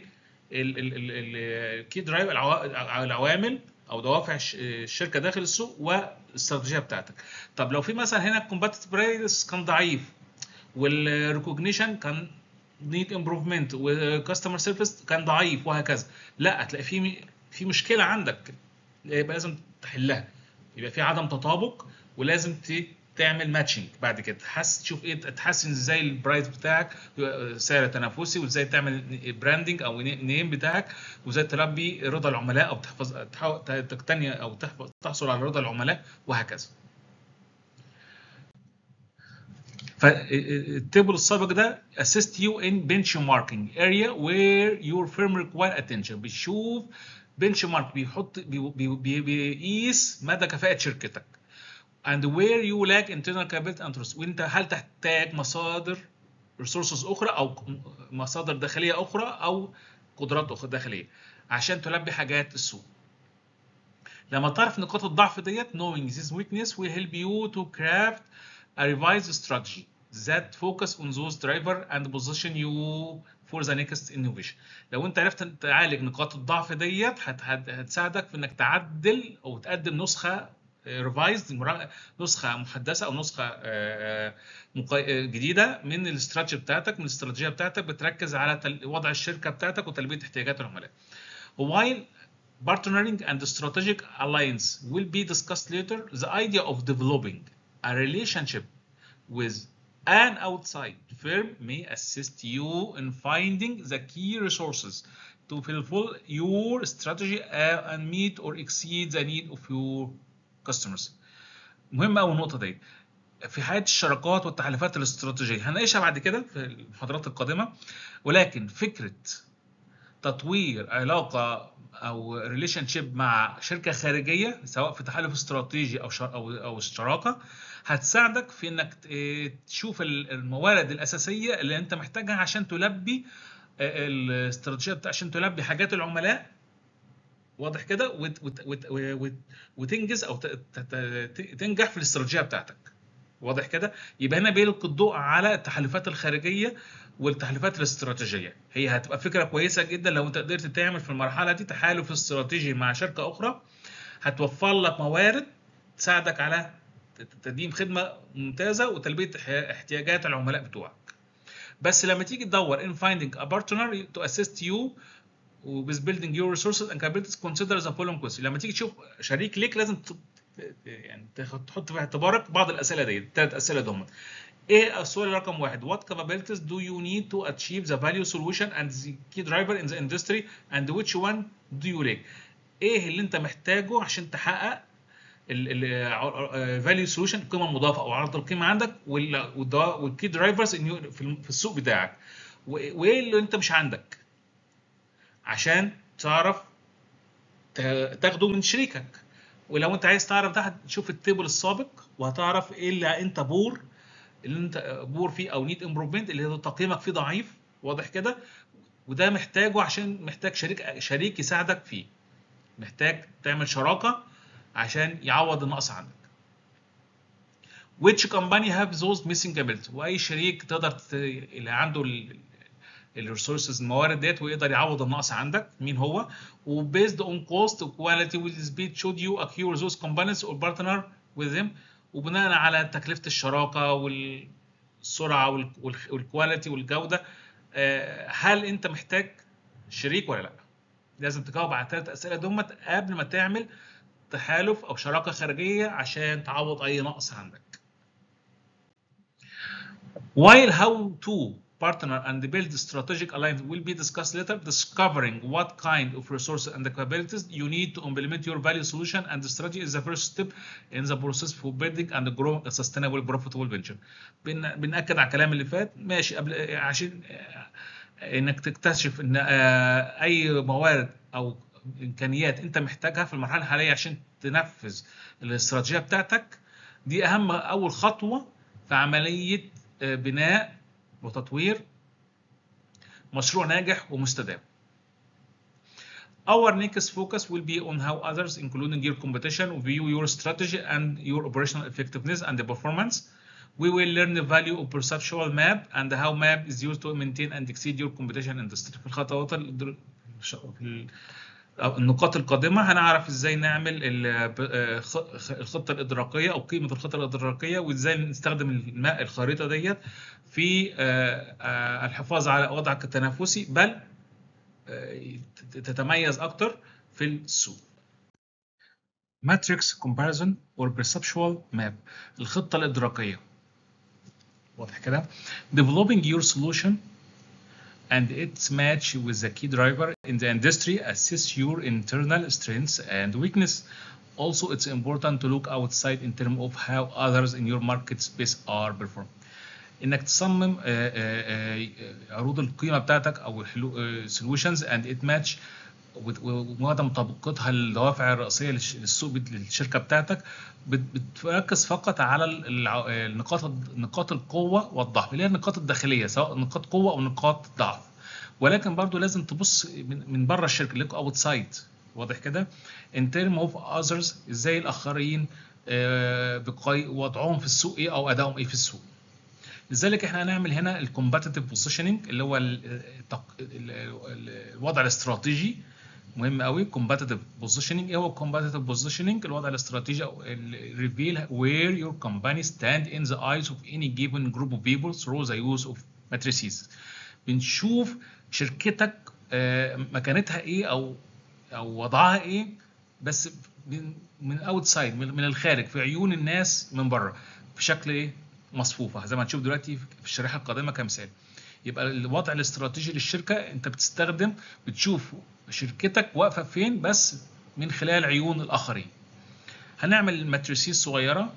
الكي درايف العوامل او دوافع الشركه داخل السوق والاستراتيجيه بتاعتك طب لو في مثلا هنا الكومباتيتيف برايس كان ضعيف والريكوجنيشن كان نيد امبروفمنت وكاستمر سيرفيس كان ضعيف وهكذا لا هتلاقي في في مشكله عندك يبقى لازم تحلها يبقى في عدم تطابق ولازم تعمل ماتشنج بعد كده تحس تشوف ايه تحسن ازاي البرايس بتاعك سعر تنافسي وازاي تعمل براندنج او نيم بتاعك وازاي تلبي رضا العملاء او تحفظ تقتني او تحفظ تحصل على رضا العملاء وهكذا فالتيبل السابق ده assist you in benchmarking area where your firm require attention بيشوف بنش مارك بيحط بيقيس مدى كفاءة شركتك and where you lack internal capability and resources وانت هل تحتاج مصادر resources اخرى او مصادر داخليه اخرى او قدرات اخرى داخليه عشان تلبي حاجات السوق لما تعرف نقاط الضعف ديت knowing this weakness will help you to craft a revised strategy that focus on those driver and position you for the next innovation لو انت عرفت تعالج نقاط الضعف ديت هتساعدك في انك تعدل او تقدم نسخه ريفايزد نسخه محدثه او نسخه جديده من الاستراتيجي بتاعتك من الاستراتيجيه بتاعتك بتركز على وضع الشركه بتاعتك وتلبيه احتياجات العملاء. While partnering and strategic alliance will be discussed later, the idea of developing a relationship with an outside firm may assist you in finding the key resources to fulfill your strategy and meet or exceed the need of your customers. مهمة أوي النقطة دي. في حياة الشراكات والتحالفات الاستراتيجية هنناقشها بعد كده في المحاضرات القادمة ولكن فكرة تطوير علاقة أو ريليشن شيب مع شركة خارجية سواء في تحالف استراتيجي أو أو أو شراكة هتساعدك في إنك تشوف الموارد الأساسية اللي أنت محتاجها عشان تلبي الاستراتيجية بتاع عشان تلبي حاجات العملاء واضح كده وت وت وت وت وتنجز او تنجح في الاستراتيجيه بتاعتك واضح كده يبقى هنا بيلقي الضوء على التحالفات الخارجيه والتحالفات الاستراتيجيه هي هتبقى فكره كويسه جدا لو انت قدرت تعمل في المرحله دي تحالف استراتيجي مع شركه اخرى هتوفر لك موارد تساعدك على تقديم خدمه ممتازه وتلبيه احتياجات العملاء بتوعك بس لما تيجي تدور in finding a partner to assist you with building your resources and capabilities consider the following question لما تيجي تشوف شريك ليك لازم يعني تحط في اعتبارك بعض الاسئله دي الثلاث اسئله دول ايه السؤال رقم واحد what capabilities do you need to achieve the value solution and the key driver in the industry and which one do you lack ايه اللي انت محتاجه عشان تحقق الفاليو سولوشن القيمه المضافه او عرض القيمه عندك والكي درايفرز في السوق بتاعك وايه اللي انت مش عندك عشان تعرف تاخده من شريكك ولو انت عايز تعرف ده هتشوف التيبل السابق وهتعرف ايه اللي انت بور اللي انت بور فيه او نيد امبروفمنت اللي هو تقييمك فيه ضعيف واضح كده وده محتاجه عشان محتاج شريك شريك يساعدك فيه محتاج تعمل شراكه عشان يعوض النقص عندك which company have those missing abilities واي شريك تقدر ت... اللي عنده الريسورسز الموارد ديت ويقدر يعوض النقص عندك مين هو وبيزد اون كوست quality with speed should you acquire those components or partner with them وبناء على تكلفه الشراكه والسرعه والكواليتي والجوده هل انت محتاج شريك ولا لا لازم تجاوب على الثلاث اسئله دمت قبل ما تعمل تحالف او شراكه خارجيه عشان تعوض اي نقص عندك while how to partner and build strategic alliance will be discussed later discovering what kind of resources and capabilities you need to implement your value solution and strategy is the first step in the process for building and growing a sustainable profitable venture بن, بنأكد على الكلام اللي فات ماشي قبل عشان انك تكتشف ان اي موارد او امكانيات انت محتاجها في المرحله الحاليه عشان تنفذ الاستراتيجيه بتاعتك دي اهم اول خطوه في عمليه بناء وتطوير مشروع ناجح ومستدام. Our next focus will be on how others, including your competition, view your strategy and your operational effectiveness and the performance. We will learn the value of perceptual map and how map is used to maintain and exceed your competition industry. في الخطوات في النقاط القادمه هنعرف ازاي نعمل الخطه الادراكيه او قيمه الخطه الادراكيه وازاي نستخدم الماء الخريطه ديت في الحفاظ على وضعك التنافسي بل تتميز اكتر في السوق. ماتريكس كومباريزون اور perceptual ماب الخطه الادراكيه واضح كده developing your solution and its match with the key driver in the industry assess your internal strengths and weakness. Also, it's important to look outside in terms of how others in your market space are performing. انك تصمم عروض القيمه بتاعتك او solutions and it match ومدى مطابقتها للدوافع الرئيسيه للسوق للشركه بتاعتك بتركز فقط على النقاط نقاط القوه والضعف اللي هي النقاط الداخليه سواء نقاط قوه او نقاط ضعف ولكن برضو لازم تبص من بره الشركه اللي اوت سايد واضح كده ان تيرم اوف اذرز ازاي الاخرين وضعهم في السوق ايه او ادائهم ايه في السوق لذلك احنا هنعمل هنا الكومباتيتيف بوزيشننج اللي هو الوضع الاستراتيجي مهم قوي كومباتيتيف بوزيشننج ايه هو كومباتيتيف بوزيشننج الوضع الاستراتيجي او ريفيل وير يور كومباني ستاند ان ذا ايز اوف اني جيفن جروب اوف بيبل ثرو ذا يوز اوف ماتريسيز بنشوف شركتك مكانتها ايه او او وضعها ايه بس من اوتسايد من الخارج في عيون الناس من بره في شكل ايه مصفوفه زي ما هنشوف دلوقتي في الشريحه القادمه كمثال يبقى الوضع الاستراتيجي للشركه انت بتستخدم بتشوف شركتك واقفه فين بس من خلال عيون الاخرين هنعمل ماتريسيز صغيره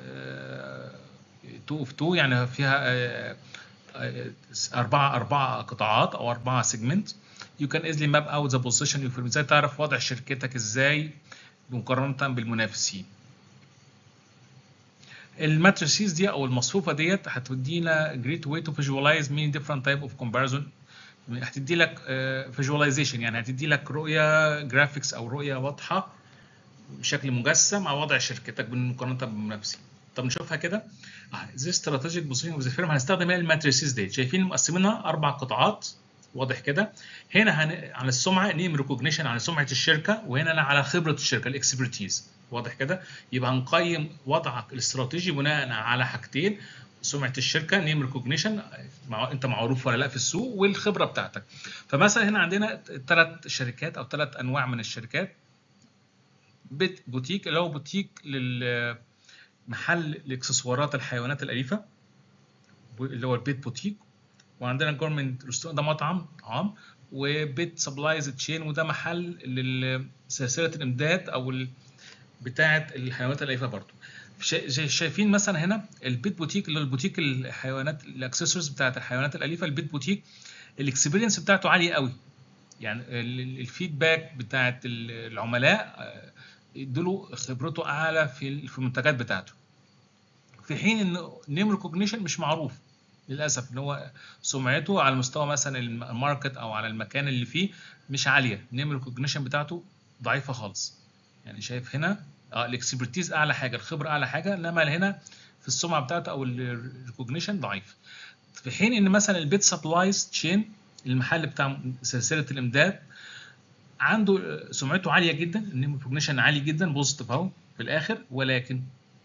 2 اوف 2 يعني فيها أربعة أربعة قطاعات أو أربعة سيجمنت you can easily map out the position you ازاي تعرف وضع شركتك ازاي مقارنة بالمنافسين الماتريسيز دي او المصفوفه ديت هتدينا جريت واي تو فيجواليز مين ديفرنت تايب اوف كومباريزون هتدي لك فيجواليزيشن يعني هتدي لك رؤيه جرافيكس او رؤيه واضحه بشكل مجسم على وضع شركتك مقارنه بالمنافسين طب نشوفها كده زي استراتيجيك بوزيشن اوف ذا فيرم هنستخدم الماتريسيز ديت شايفين مقسمينها اربع قطاعات واضح كده هنا هن... على السمعه نيم ريكوجنيشن على سمعه الشركه وهنا أنا على خبره الشركه الاكسبرتيز واضح كده يبقى هنقيم وضعك الاستراتيجي بناء على حاجتين سمعه الشركه نيم ريكوجنيشن مع... انت معروف ولا لا في السوق والخبره بتاعتك فمثلا هنا عندنا ثلاث شركات او ثلاث انواع من الشركات بيت بوتيك اللي هو بوتيك لل محل لاكسسوارات الحيوانات الاليفه اللي هو البيت بوتيك وعندنا جورمنت ده مطعم طعام وبيت سبلايز تشين وده محل لسلسله الامداد او بتاعه الحيوانات الاليفه برضو شا- شا- شايفين مثلا هنا البيت بوتيك اللي هو البوتيك الحيوانات الاكسسوارز بتاعه الحيوانات الاليفه البيت بوتيك الاكسبيرينس بتاعته عاليه قوي يعني ال- ال- الفيدباك بتاعه ال- العملاء آه، يدوا خبرته اعلى في ال- في المنتجات بتاعته في حين ان نيم ريكوجنيشن مش معروف للاسف ان هو سمعته على مستوى مثلا الم- الماركت او على المكان اللي فيه مش عاليه النيم ريكوجنيشن بتاعته ضعيفه خالص يعني شايف هنا اه الاكسبرتيز اعلى حاجه الخبره اعلى حاجه انما هنا في السمعه بتاعته او الريكوجنيشن ضعيف في حين ان مثلا البيت سبلايز تشين المحل بتاع سلسله الامداد عنده سمعته عاليه جدا النيم ريكوجنيشن عالي جدا بوزيتيف اهو في الاخر ولكن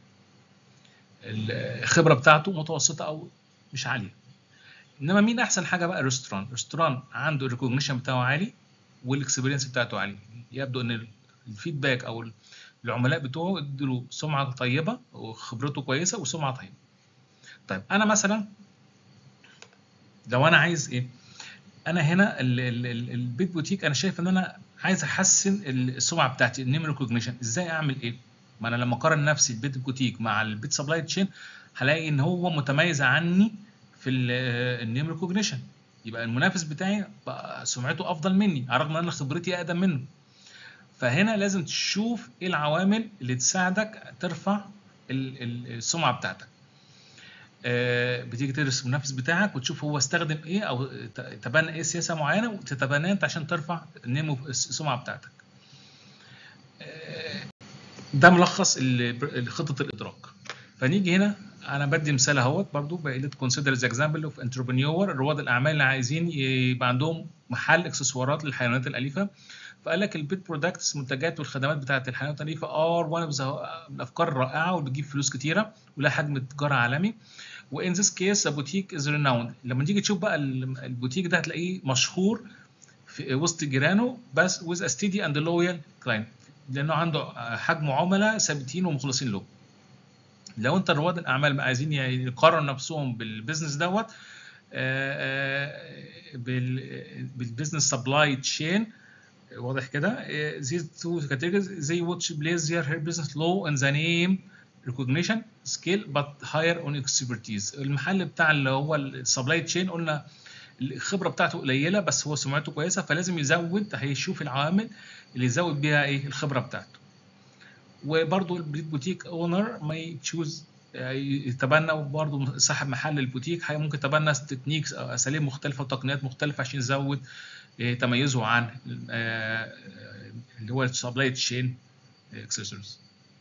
الخبره بتاعته متوسطه او مش عاليه انما مين احسن حاجه بقى ريستوران ريستوران عنده الريكوجنيشن بتاعه عالي والاكسبيرينس بتاعته عالي يبدو ان الفيدباك او العملاء بتوعه ادوا سمعه طيبه وخبرته كويسه وسمعه طيبه طيب انا مثلا لو انا عايز ايه انا هنا ال- ال- ال- البيت بوتيك انا شايف ان انا عايز احسن السمعه بتاعتي النيم ريكوجنيشن ازاي اعمل ايه ما انا لما اقارن نفسي البيت بوتيك مع البيت سبلاي تشين هلاقي ان هو متميز عني في النيم ريكوجنيشن يبقى المنافس بتاعي بقى سمعته افضل مني على الرغم ان انا خبرتي اقدم منه فهنا لازم تشوف ايه العوامل اللي تساعدك ترفع ال- ال- السمعه بتاعتك آه، بتيجي تدرس المنافس بتاعك وتشوف هو استخدم ايه او ت- تبنى ايه سياسه معينه وتتبناها انت عشان ترفع النيم السمعه بتاعتك آه، ده ملخص ال- خطه الادراك فنيجي هنا انا بدي مثال اهوت برضو بقيت كونسيدر ذا اكزامبل اوف انتربرينور رواد الاعمال اللي عايزين يبقى عندهم محل اكسسوارات للحيوانات الاليفه فقال لك البيت برودكتس المنتجات والخدمات بتاعت الحيوانات الاليفه ار وان اوف الافكار الرائعه وبتجيب فلوس كتيره ولها حجم تجاره عالمي وان ذيس كيس بوتيك از ريناوند لما تيجي تشوف بقى ال- البوتيك ده هتلاقيه مشهور في وسط جيرانه بس with a steady and loyal client لانه عنده حجم عملاء ثابتين ومخلصين له لو انت رواد الاعمال بقى عايزين يقارنوا نفسهم بالبيزنس دوت آه، آه، بال- بالبيزنس سبلاي تشين واضح كده uh, these two categories they watch place their her business low in the name recognition skill but higher on expertise المحل بتاع اللي هو السبلاي تشين قلنا الخبره بتاعته قليله بس هو سمعته كويسه فلازم يزود هيشوف العوامل اللي يزود بيها ايه الخبره بتاعته وبرضه البوتيك اونر ما يتشوز يتبنى برضه صاحب محل البوتيك هي- ممكن يتبنى تكنيكس او اساليب مختلفه وتقنيات مختلفه عشان يزود آه، تميزه عن آه، اللي هو السبلاي تشين اكسسوارز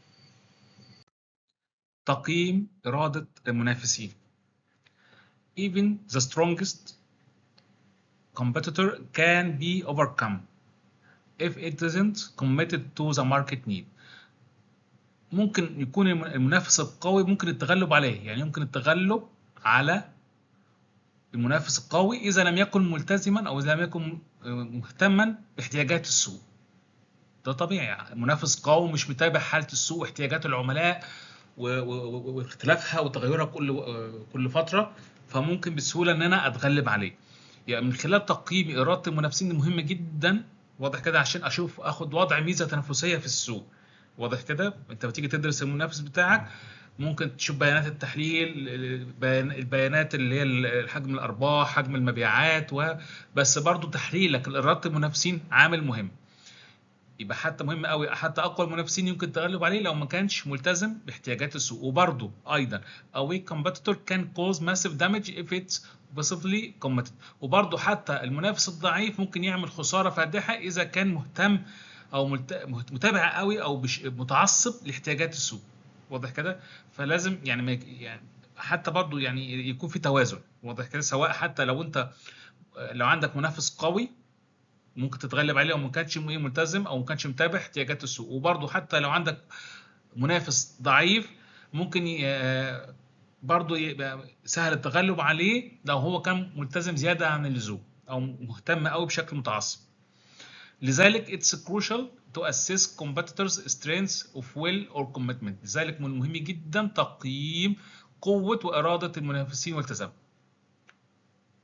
تقييم إرادة المنافسين even the strongest competitor can be overcome if it isn't committed to the market need ممكن يكون الم- المنافس القوي ممكن التغلب عليه يعني يمكن التغلب على المنافس القوي إذا لم يكن ملتزما أو إذا لم يكن آه، مهتما باحتياجات السوق ده طبيعي منافس قوي مش متابع حالة السوق واحتياجات العملاء و- و- و- واختلافها وتغيرها كل كل فترة فممكن بسهولة إن أنا أتغلب عليه يعني من خلال تقييم إرادة المنافسين دي مهمة جدا واضح كده عشان أشوف أخد وضع ميزة تنافسية في السوق واضح كده أنت بتيجي تدرس المنافس بتاعك ممكن تشوف بيانات التحليل البيان- البيانات اللي هي حجم الأرباح حجم المبيعات و... بس برضو تحليلك لإرادة المنافسين عامل مهم يبقى حتى مهم قوي حتى اقوى المنافسين يمكن التغلب عليه لو ما كانش ملتزم باحتياجات السوق وبرضه ايضا a weak competitor can cause massive damage if it's passively committed وبرضه حتى المنافس الضعيف ممكن يعمل خساره فادحه اذا كان مهتم او ملت- متابع قوي او بش- متعصب لاحتياجات السوق واضح كده فلازم يعني ما يك- يعني حتى برضه يعني يكون في توازن واضح كده سواء حتى لو انت لو عندك منافس قوي ممكن تتغلب عليه وما كانش ايه ملتزم او ما كانش متابع احتياجات السوق وبرضه حتى لو عندك منافس ضعيف ممكن ي- آه، برضه يبقى سهل التغلب عليه لو هو كان ملتزم زياده عن اللزوم او مهتم قوي بشكل متعصب لذلك it's crucial to assess competitors strengths of will or commitment لذلك من المهم جدا تقييم قوة وإرادة المنافسين والتزامهم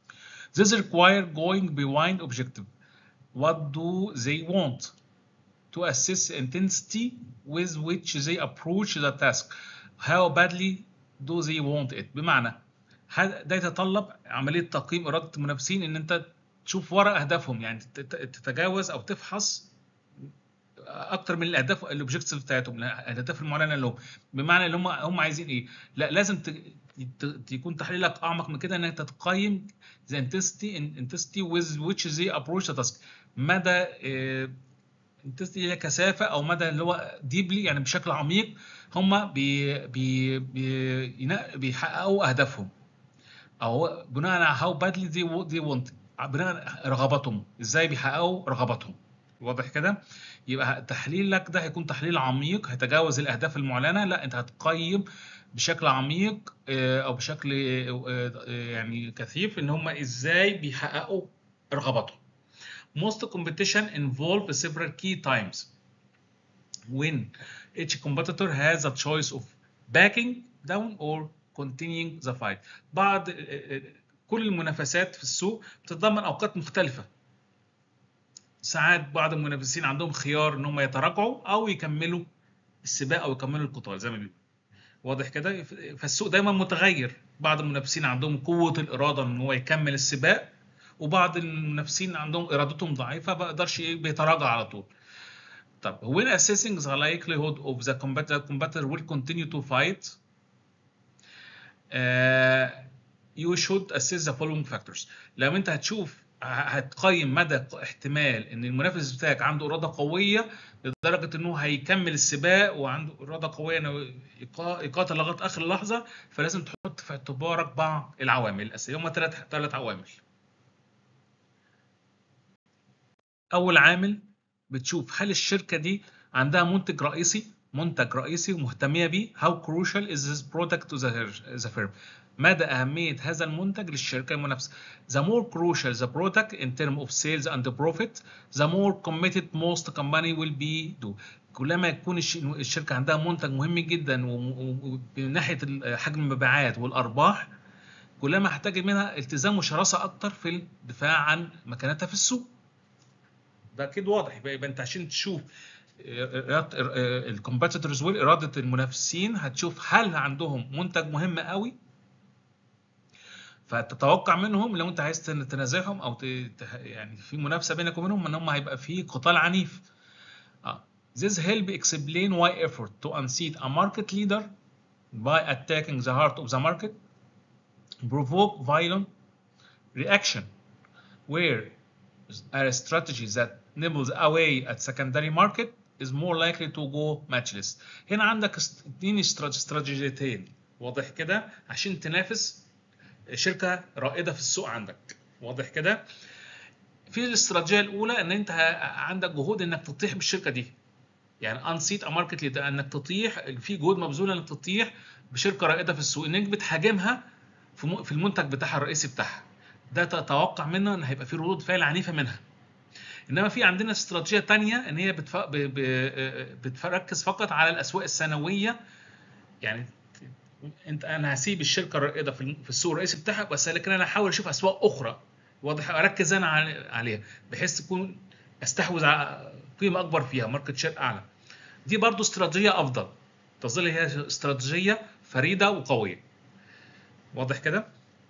This require going beyond objective what do they want to assess intensity with which they approach the task how badly do they want it بمعنى ده يتطلب عمليه تقييم اراده المنافسين ان انت تشوف ورا اهدافهم يعني تتجاوز او تفحص اكتر من الاهداف الاوبجكتيف بتاعتهم الاهداف المعلنه لهم بمعنى ان هم هم عايزين ايه لا لازم يكون تحليلك اعمق من كده انك تقيم the intensity intensity with which they approach the task مدى intensity هي كثافه او مدى اللي هو ديبلي يعني بشكل عميق هم بي بي بي بيحققوا اهدافهم او بناء على هاو بادلي دي دي وونت بناء رغباتهم ازاي بيحققوا رغباتهم واضح كده يبقى تحليلك ده هيكون تحليل عميق هيتجاوز الاهداف المعلنه لا انت هتقيم بشكل عميق او بشكل يعني كثيف ان هم ازاي بيحققوا رغباتهم most competition involve several key times when each competitor has a choice of backing down or continuing the fight بعض كل المنافسات في السوق بتتضمن اوقات مختلفه ساعات بعض المنافسين عندهم خيار ان هم يتراجعوا او يكملوا السباق او يكملوا القتال زي ما بيقولوا واضح كده فالسوق دايما متغير بعض المنافسين عندهم قوه الاراده ان هو يكمل السباق وبعض المنافسين عندهم ارادتهم ضعيفه ما بيقدرش بيتراجع على طول طب when assessing the likelihood of the competitor, competitor will continue to fight uh, you should assess the following factors لو انت هتشوف هتقيم مدى احتمال ان المنافس بتاعك عنده اراده قويه لدرجه انه هيكمل السباق وعنده اراده قويه انه يقاتل لغايه اخر لحظه فلازم تحط في اعتبارك بعض العوامل الاساسيه هم ثلاث ثلاث عوامل اول عامل بتشوف هل الشركه دي عندها منتج رئيسي منتج رئيسي ومهتميه بيه how crucial is this product to the, the firm مدى أهمية هذا المنتج للشركة المنافسة. The more crucial the product in terms of sales and profit, the more committed most company will be do. كلما يكون الشركة عندها منتج مهم جدا من ناحية حجم المبيعات والأرباح كلما هتجد منها التزام وشراسة أكتر في الدفاع عن مكانتها في السوق. ده أكيد واضح يبقى أنت عشان تشوف الكومبيتيتورز وإرادة المنافسين هتشوف هل عندهم منتج مهم قوي فتتوقع منهم لو انت عايز تنازعهم او يعني في منافسه بينك وبينهم ان هم هيبقى في قتال عنيف. اه This help explain why effort to unseat a market leader by attacking the heart of the market provoke violent reaction where a strategy that nibbles away at secondary market is more likely to go matchless. هنا عندك اتنين استراتيجيتين واضح كده عشان تنافس شركه رائده في السوق عندك واضح كده في الاستراتيجيه الاولى ان انت عندك جهود انك تطيح بالشركه دي يعني انسيت ا ماركت ليدر انك تطيح في جهود مبذوله انك تطيح بشركه رائده في السوق انك بتهاجمها في المنتج بتاعها الرئيسي بتاعها ده تتوقع منه ان هيبقى في ردود فعل عنيفه منها انما في عندنا استراتيجيه ثانيه ان هي بتف... ب... ب... بتركز فقط على الاسواق السنويه يعني انت انا هسيب الشركه الرائده في السوق الرئيسي بتاعها بس لكن انا هحاول اشوف اسواق اخرى واضح اركز انا عليها بحيث تكون استحوذ على قيمه اكبر فيها ماركت شير اعلى دي برضو استراتيجيه افضل تظل هي استراتيجيه فريده وقويه واضح كده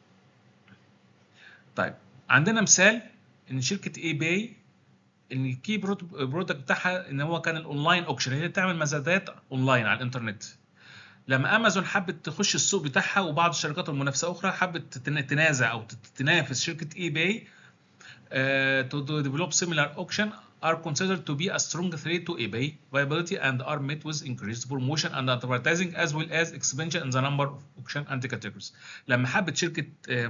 طيب عندنا مثال ان شركه اي باي ان الكي برودكت بتاعها ان هو كان الاونلاين اوكشن هي تعمل مزادات اونلاين على الانترنت لما امازون حبت تخش السوق بتاعها وبعض الشركات المنافسه اخرى حبت تنازع او تنافس شركه اي باي to develop similar auction are considered to be a strong threat to eBay viability and are met with increased promotion and advertising as well as expansion in the number of auction and categories. لما حبت شركة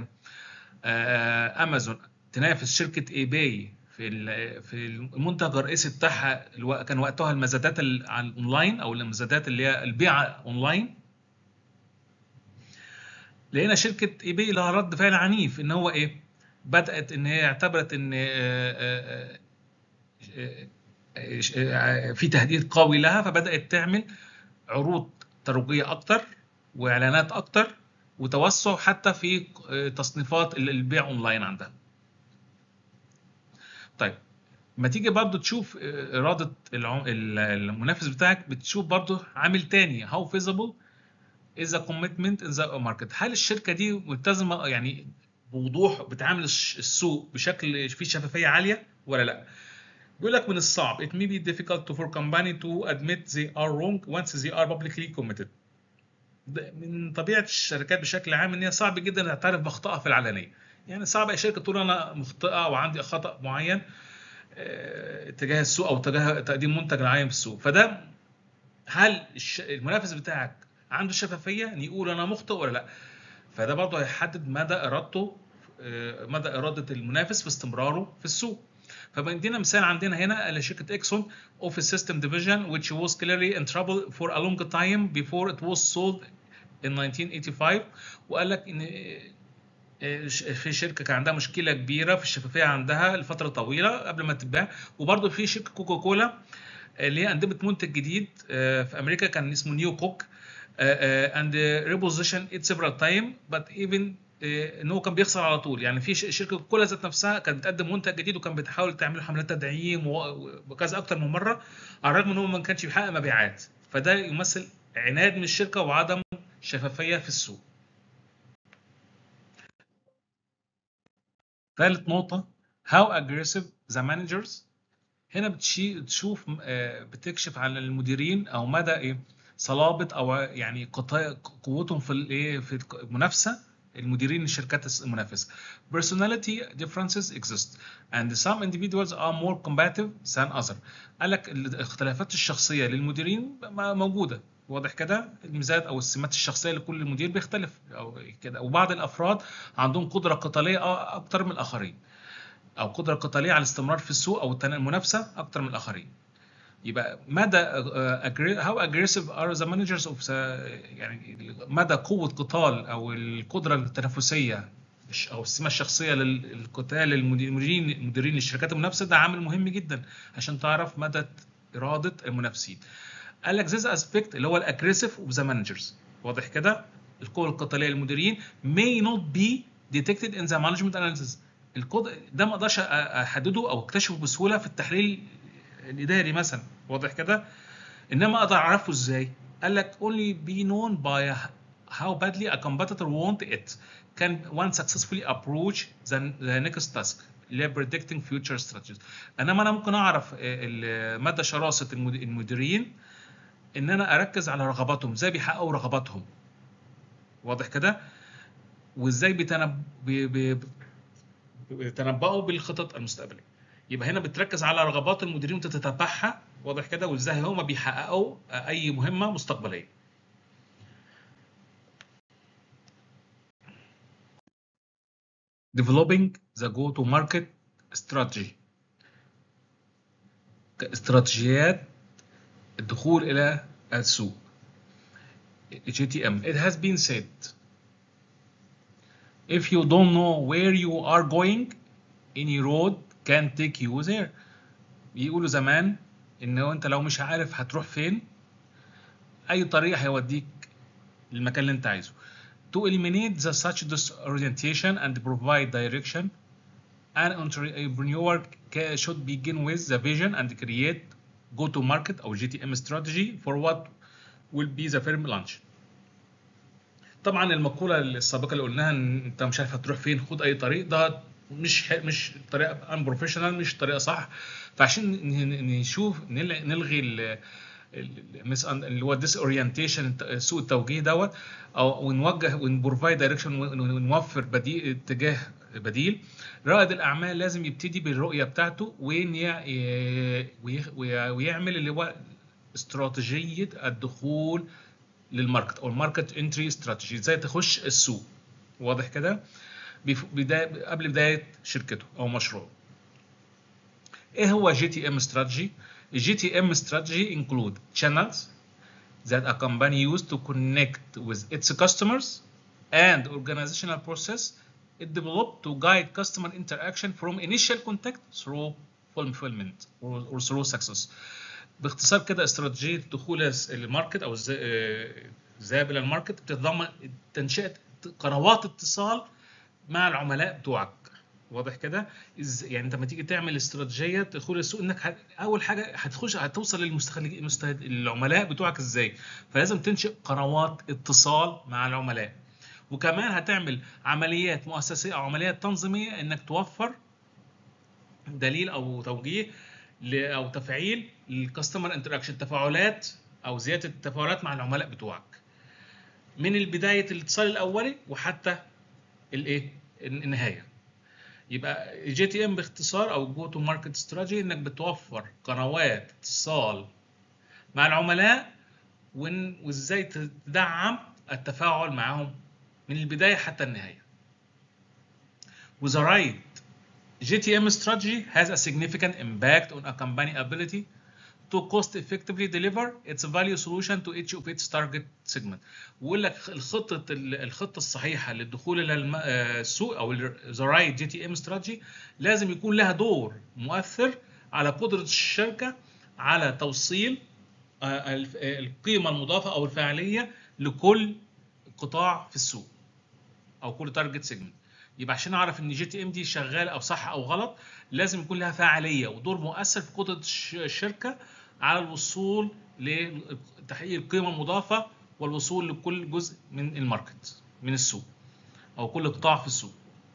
امازون تنافس شركة اي باي في في المنتج الرئيسي بتاعها كان وقتها المزادات على الاونلاين او المزادات اللي هي البيع اونلاين لقينا شركه اي بي لها رد فعل عنيف ان هو ايه بدات ان هي اعتبرت ان في تهديد قوي لها فبدات تعمل عروض ترويجيه اكتر واعلانات اكتر وتوسع حتى في تصنيفات البيع اونلاين عندها طيب لما تيجي برضو تشوف اراده المنافس بتاعك بتشوف برضو عامل تاني هاو فيزبل از كوميتمنت ان ذا ماركت هل الشركه دي ملتزمه يعني بوضوح بتعامل السوق بشكل فيه شفافيه عاليه ولا لا بيقول لك من الصعب it may be difficult for company to admit they are wrong once they are publicly committed من طبيعه الشركات بشكل عام ان هي صعب جدا تعترف باخطائها في العلنيه يعني صعب اي شركه تقول انا مخطئه وعندي خطا معين تجاه السوق او تجاه تقديم منتج معين في السوق فده هل المنافس بتاعك عنده شفافيه ان يقول انا مخطئ ولا لا فده برضه هيحدد مدى ارادته مدى اراده المنافس في استمراره في السوق فبندينا مثال عندنا هنا لشركه اكسون اوفيس سيستم ديفيجن which was clearly in trouble for a long time before it was sold in 1985 وقال لك ان في شركه كان عندها مشكله كبيره في الشفافيه عندها لفتره طويله قبل ما تتباع وبرده في شركه كوكا كولا اللي هي قدمت منتج جديد في امريكا كان اسمه نيو كوك and reposition it several time but even ان هو كان بيخسر على طول يعني في شركه كولا ذات نفسها كانت بتقدم منتج جديد وكان بتحاول تعمل حملات تدعيم وكذا اكتر من مره على الرغم ان هو ما كانش بيحقق مبيعات فده يمثل عناد من الشركه وعدم شفافيه في السوق ثالث نقطة how aggressive the managers هنا بتشي تشوف بتكشف على المديرين او مدى ايه صلابة او يعني قوتهم في الايه في المنافسة المديرين الشركات المنافسة personality differences exist and some individuals are more combative than others قال لك الاختلافات الشخصية للمديرين موجودة واضح كده الميزات او السمات الشخصيه لكل مدير بيختلف او كده وبعض الافراد عندهم قدره قتاليه اكتر من الاخرين او قدره قتاليه على الاستمرار في السوق او المنافسه اكتر من الاخرين يبقى مدى هاو اجريسيف ار ذا مانجرز اوف يعني مدى قوه قتال او القدره التنافسيه او السمه الشخصيه للقتال المديرين مديرين الشركات المنافسه ده عامل مهم جدا عشان تعرف مدى اراده المنافسين قال لك ذيس اسبيكت اللي هو الاجريسيف اوف ذا مانجرز واضح كده القوه القتاليه للمديرين may not be detected in the management analysis الكود ده ما اقدرش احدده او اكتشفه بسهوله في التحليل الاداري مثلا واضح كده انما اقدر اعرفه ازاي قال لك only be known by how badly a competitor want it can one successfully approach the, the next task اللي هي predicting future strategies انما انا ممكن اعرف مدى شراسه المديرين ان انا اركز على رغباتهم ازاي بيحققوا رغباتهم واضح كده وازاي بيتنب... بي... بي... بيتنبؤوا بالخطط المستقبليه يبقى هنا بتركز على رغبات المديرين وتتتبعها واضح كده وازاي هم بيحققوا اي مهمه مستقبليه developing the go to market strategy استراتيجيات الدخول إلى السوق GTM it has been said if you don't know where you are going any road can take you there بيقولوا زمان ان هو انت لو مش عارف هتروح فين اي طريق هيوديك للمكان اللي انت عايزه to eliminate the such disorientation and provide direction an entrepreneur should begin with the vision and create go to market او جي تي ام strategy for what will be the firm launch طبعا المقوله السابقه اللي قلناها ان انت مش عارف هتروح فين خد اي طريق ده مش مش طريقه ان بروفيشنال مش طريقه صح فعشان نشوف نلغي اللي هو ديس اورينتيشن سوء التوجيه دوت او ونوجه ونبروفايد دايركشن ونوفر بديل اتجاه بديل رائد الاعمال لازم يبتدي بالرؤيه بتاعته وين ويعمل اللي هو استراتيجيه الدخول للماركت او الماركت انتري استراتيجي ازاي تخش السوق واضح كده بداية قبل بدايه شركته او مشروعه ايه هو جي تي ام استراتيجي الجي تي ام استراتيجي include channels that a company use to connect with its customers and organizational process it developed to guide customer interaction from initial contact through fulfillment or, or through success باختصار كده استراتيجيه دخول الماركت او الذهاب الى الماركت بتتضمن تنشئه قنوات اتصال مع العملاء بتوعك واضح كده إز- يعني انت لما تيجي تعمل استراتيجيه تدخل السوق انك هت- اول حاجه هتخش هتوصل للمستخلج المستهد- العملاء بتوعك ازاي فلازم تنشئ قنوات اتصال مع العملاء وكمان هتعمل عمليات مؤسسيه او عمليات تنظيميه انك توفر دليل او توجيه ل- او تفعيل الكاستمر انتراكشن تفاعلات او زياده التفاعلات مع العملاء بتوعك من بدايه الاتصال الاولي وحتى الايه النهايه يبقى جي تي ام باختصار او جو تو ماركت استراتيجي انك بتوفر قنوات اتصال مع العملاء وإن- وازاي تدعم التفاعل معهم من البدايه حتى النهايه. With the right GTM strategy has a significant impact on a company ability to cost effectively deliver its value solution to each of its target segment. ويقول لك الخطه الخطه الصحيحه للدخول الى الم- آه، السوق او ال the right GTM strategy لازم يكون لها دور مؤثر على قدره الشركه على توصيل آه، الف- آه، القيمه المضافه او الفاعليه لكل قطاع في السوق او كل تارجت سيجمنت يبقى عشان اعرف ان جي تي ام دي شغاله او صح او غلط لازم يكون لها فاعليه ودور مؤثر في قدره الش- الشركه على الوصول لتحقيق القيمه المضافه والوصول لكل جزء من الماركت من السوق او كل قطاع في السوق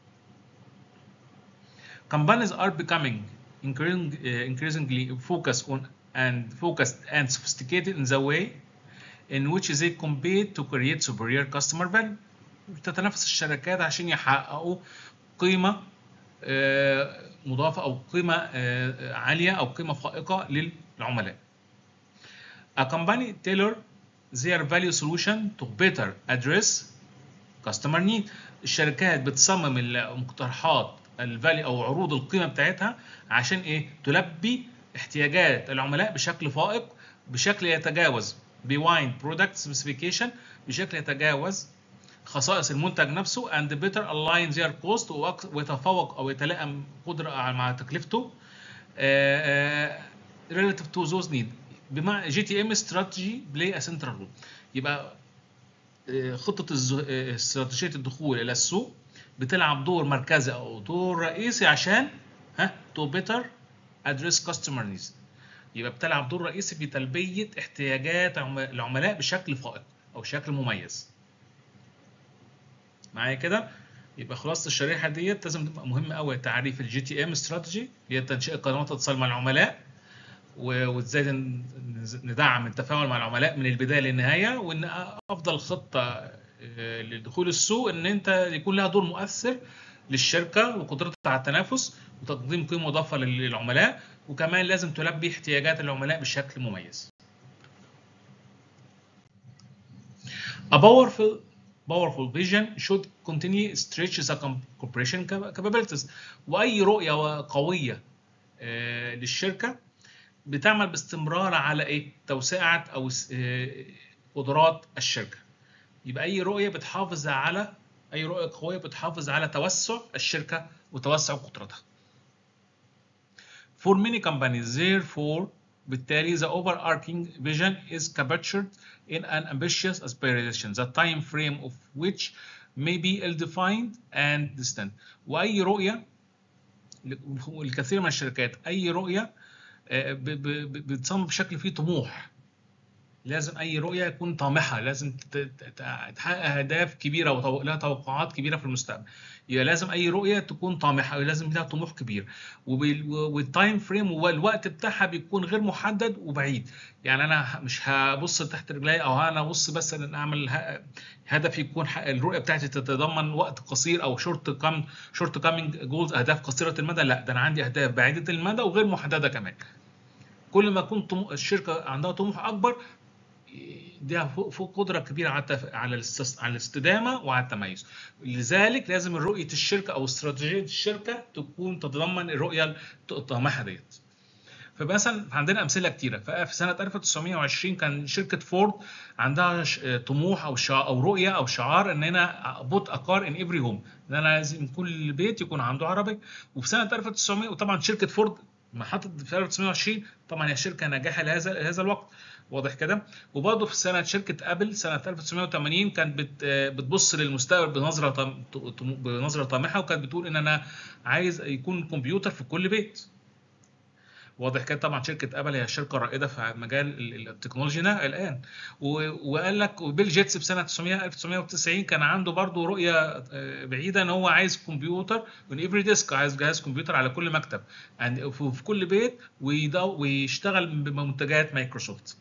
companies are becoming increasing, uh, increasingly focused on and focused and sophisticated in the way in which they compete to create superior customer value تتنافس الشركات عشان يحققوا قيمة آه، مضافة أو قيمة آه، عالية أو قيمة فائقة للعملاء. A company tailor their value solution to better address customer need. الشركات بتصمم المقترحات الفالي أو عروض القيمة بتاعتها عشان إيه؟ تلبي احتياجات العملاء بشكل فائق بشكل يتجاوز بواين برودكت سبيسيفيكيشن بشكل يتجاوز خصائص المنتج نفسه and better align their cost وأك- ويتفوق او يتلائم قدره مع تكلفته آه، آه، relative to those need بمعنى جي تي ام استراتيجي بلاي سنترال رول يبقى آه، خطه الز- آه، استراتيجيه الدخول الى السوق بتلعب دور مركزي او دور رئيسي عشان ها تو بيتر ادريس كاستمر نيدز يبقى بتلعب دور رئيسي في تلبيه احتياجات عم- العملاء بشكل فائق او شكل مميز معايا كده يبقى خلاصه الشريحه ديت لازم تبقى مهمه قوي تعريف الجي تي ام استراتيجي هي تنشئه قنوات اتصال مع العملاء و- وازاي ن- ندعم التفاعل مع العملاء من البدايه للنهايه وان افضل خطه آه، لدخول السوق ان انت يكون لها دور مؤثر للشركه وقدرتها على التنافس وتقديم قيمه مضافه لل- للعملاء وكمان لازم تلبي احتياجات العملاء بشكل مميز. A powerful powerful vision should continue stretch the com- corporation cap- capabilities واي رؤيه قويه آه، للشركه بتعمل باستمرار على ايه توسعه او س- آه، قدرات الشركه يبقى اي رؤيه بتحافظ على اي رؤيه قويه بتحافظ على توسع الشركه وتوسع قدرتها For many companies, therefore, بالتالي the overarching vision is captured in an ambitious aspiration, the time frame of which may be ill-defined and distant. وأي رؤية الكثير من الشركات أي رؤية آه، ب- ب- ب- بتصمم بشكل فيه طموح لازم اي رؤيه تكون طامحه لازم ت- ت- تحقق اهداف كبيره ولها توقعات كبيره في المستقبل يبقى لازم اي رؤيه تكون طامحه لازم لها طموح كبير وبال- والتايم فريم والوقت بتاعها بيكون غير محدد وبعيد يعني انا ه- مش هبص تحت رجلي او انا ابص بس ان اعمل ه- هدف يكون ح- الرؤيه بتاعتي تتضمن وقت قصير او شورت كام شورت كامينج جولز اهداف قصيره المدى لا ده انا عندي اهداف بعيده المدى وغير محدده كمان كل ما يكون طمو- الشركه عندها طموح اكبر ده فوق فوق قدره كبيره على التف... على الاستس... على الاستدامه وعلى التميز لذلك لازم رؤيه الشركه او استراتيجيه الشركه تكون تتضمن الرؤيه الطامحه ديت فمثلا عندنا امثله كتيره ففي سنه 1920 كان شركه فورد عندها ش- طموح او شع... او رؤيه او شعار ان انا بوت اكار ان افري هوم ان انا لازم كل بيت يكون عنده عربيه وفي سنه 1900 وطبعا شركه فورد ما حطت في 1920 طبعا هي شركه ناجحه لهذا لهذا الوقت واضح كده وبرضه في سنه شركه ابل سنه 1980 كانت بت بتبص للمستقبل بنظره طم... بنظره طامحه وكانت بتقول ان انا عايز يكون كمبيوتر في كل بيت واضح كده طبعا شركه ابل هي شركه رائده في مجال التكنولوجيا الان وقال لك وبيل جيتس في سنه 1990 كان عنده برضه رؤيه بعيده ان هو عايز كمبيوتر من افري ديسك عايز جهاز كمبيوتر على كل مكتب يعني في كل بيت ويشتغل بمنتجات مايكروسوفت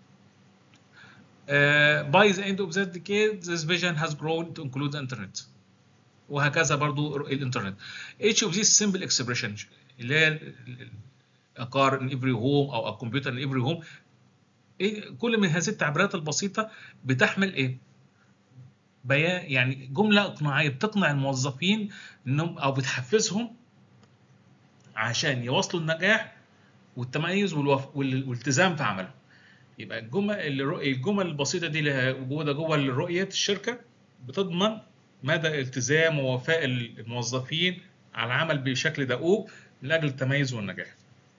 Uh, by the end of that decade, this vision has grown to include the internet. وهكذا برضو الانترنت. Each of these simple expressions اللي هي عقار in every home او الكمبيوتر in every home إيه كل من هذه التعبيرات البسيطه بتحمل ايه؟ بيان يعني جمله اقناعيه بتقنع الموظفين انهم او بتحفزهم عشان يواصلوا النجاح والتميز والوف... والالتزام في عملهم. يبقى الجمل الجمل البسيطه دي اللي موجوده جوه رؤيه الشركه بتضمن مدى التزام ووفاء الموظفين على العمل بشكل دؤوب من اجل التميز والنجاح.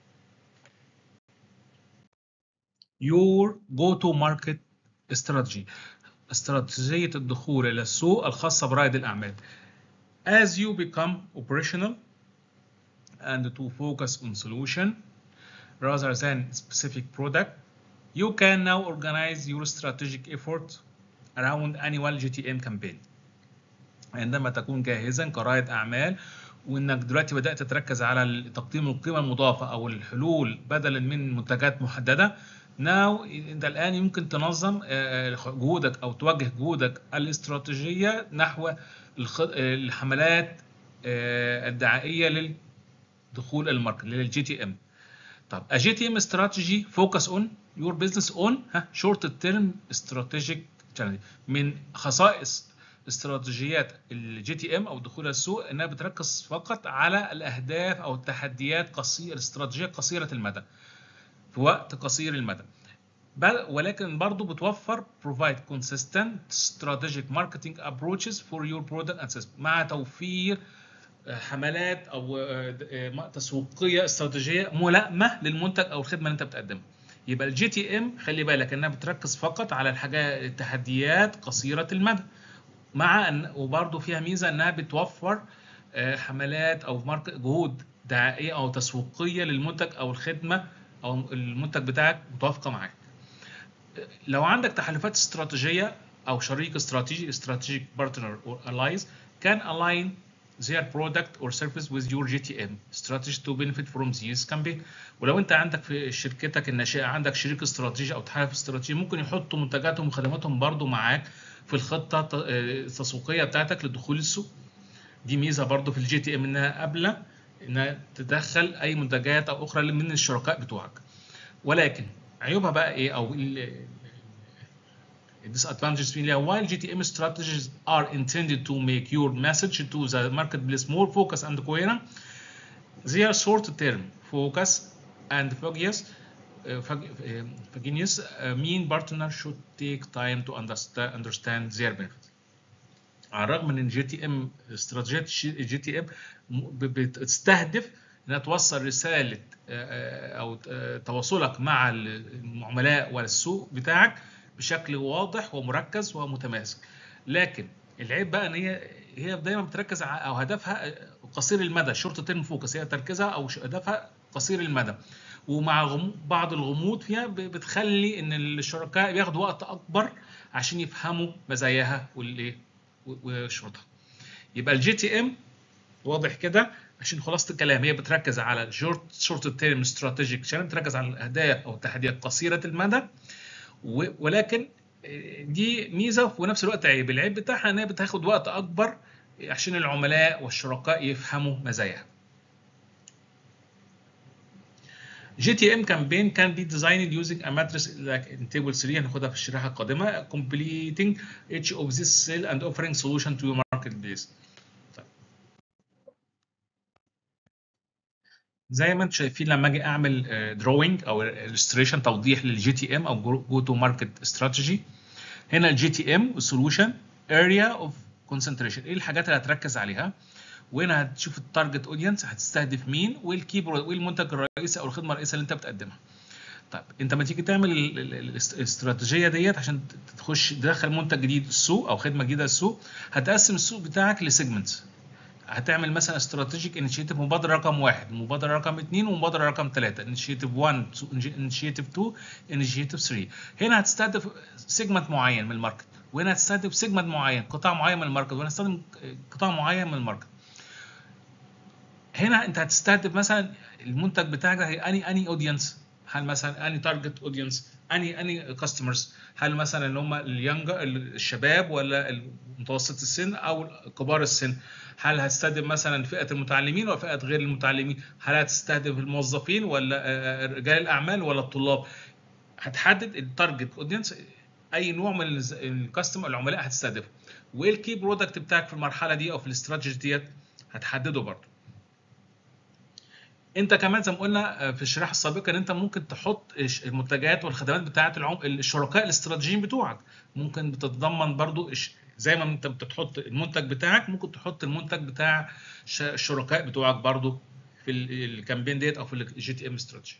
your go to market strategy استراتيجية الدخول إلى السوق الخاصة برائد الأعمال as you become operational and to focus on solution rather than specific product you can now organize your strategic effort around annual GTM campaign عندما تكون جاهزا كرائد أعمال وانك دلوقتي بدات تركز على تقديم القيمه المضافه او الحلول بدلا من منتجات محدده ناو انت الان يمكن تنظم جهودك او توجه جهودك الاستراتيجيه نحو الحملات الدعائيه للدخول الماركت للجي تي ام طب a GTM strategy focus on your business on ها short term strategic challenge من خصائص استراتيجيات الجي تي ام او دخول السوق انها بتركز فقط على الاهداف او التحديات قصيره استراتيجيه قصيره المدى في وقت قصير المدى بل ولكن برضو بتوفر provide consistent strategic marketing approaches for your product and system مع توفير حملات او تسويقيه استراتيجيه ملائمه للمنتج او الخدمه اللي انت بتقدمها يبقى الجي تي ام خلي بالك انها بتركز فقط على الحاجات التحديات قصيره المدى مع ان وبرضه فيها ميزه انها بتوفر حملات او ماركت جهود دعائيه او تسويقيه للمنتج او الخدمه او المنتج بتاعك متوافقه معاك لو عندك تحالفات استراتيجيه او شريك استراتيجي strategic partner or allies can align their product or service with your GTM strategy to benefit from this campaign ولو انت عندك في شركتك الناشئه عندك شريك استراتيجي او تحالف استراتيجي ممكن يحطوا منتجاتهم وخدماتهم برضو معاك في الخطه التسويقيه بتاعتك للدخول السوق دي ميزه برضو في الجي تي ام انها قابله انها تدخل اي منتجات او اخرى من الشركاء بتوعك ولكن عيوبها بقى ايه او disadvantages فيها while GTM strategies are intended to make your message to the marketplace more focused and coherent they are short term focus and focus Faginius uh, mean partner should take time to understand, understand their benefits. على الرغم من الجي تي ام استراتيجيات الجي تي ام بتستهدف انها توصل رساله او تواصلك مع العملاء والسوق بتاعك بشكل واضح ومركز ومتماسك لكن العيب بقى ان هي هي دايما بتركز او هدفها قصير المدى شورت تيرم فوكس هي تركيزها او هدفها قصير المدى ومع بعض الغموض فيها بتخلي ان الشركاء بياخدوا وقت اكبر عشان يفهموا مزاياها والايه وشروطها يبقى الجي تي ام واضح كده عشان خلاصة الكلام هي بتركز على شورت شورت تيرم استراتيجيك عشان بتركز على الاهداف او التحديات قصيره المدى ولكن دي ميزه وفي نفس الوقت عيب العيب بتاعها ان هي بتاخد وقت اكبر عشان العملاء والشركاء يفهموا مزاياها GTM campaign can be designed using a matrix like in table 3 هناخدها في الشريحة القادمة completing each of this cell and offering solution to your marketplace. طيب. زي ما انتم شايفين لما اجي اعمل drawing او illustration توضيح للجي تي ام او جو تو ماركت استراتيجي هنا الجي تي ام solution area of concentration ايه الحاجات اللي هتركز عليها؟ وهنا هتشوف التارجت اودينس هتستهدف مين والكيبورد والمنتج الرئيسي او الخدمه الرئيسيه اللي انت بتقدمها طيب انت ما تيجي تعمل ال- ال- ال- الاستراتيجيه ديت عشان تخش تدخل منتج جديد السوق او خدمه جديده السوق هتقسم السوق بتاعك لسيجمنتس هتعمل مثلا استراتيجيك انيشيتيف مبادره رقم واحد مبادره رقم اثنين ومبادره رقم ثلاثه انيشيتيف 1 انيشيتيف 2 انيشيتيف 3 هنا هتستهدف سيجمنت معين من الماركت وهنا هتستهدف سيجمنت معين قطاع معين من الماركت وهنا هتستخدم قطاع معين من الماركت هنا انت هتستهدف مثلا المنتج بتاعك ده هي اني اني اودينس هل مثلا اني تارجت اودينس اني اني كاستمرز هل مثلا اللي هم اليونج الشباب ولا متوسط السن او كبار السن هل هتستهدف مثلا فئه المتعلمين ولا فئه غير المتعلمين هل هتستهدف الموظفين ولا آه، رجال الاعمال ولا الطلاب هتحدد التارجت اودينس اي نوع من الز- الكاستمر العملاء هتستهدفه وايه الكي برودكت بتاعك في المرحله دي او في الاستراتيجي ديت هتحدده برضه انت كمان زي ما قلنا في الشريحه السابقه ان انت ممكن تحط الش- المنتجات والخدمات بتاعه العم... الشركاء الاستراتيجيين بتوعك ممكن بتتضمن برضو الش- زي ما انت بتحط المنتج بتاعك ممكن تحط المنتج بتاع ش- الشركاء بتوعك برضو في ال- الكامبين ديت او في الجي تي ام استراتيجي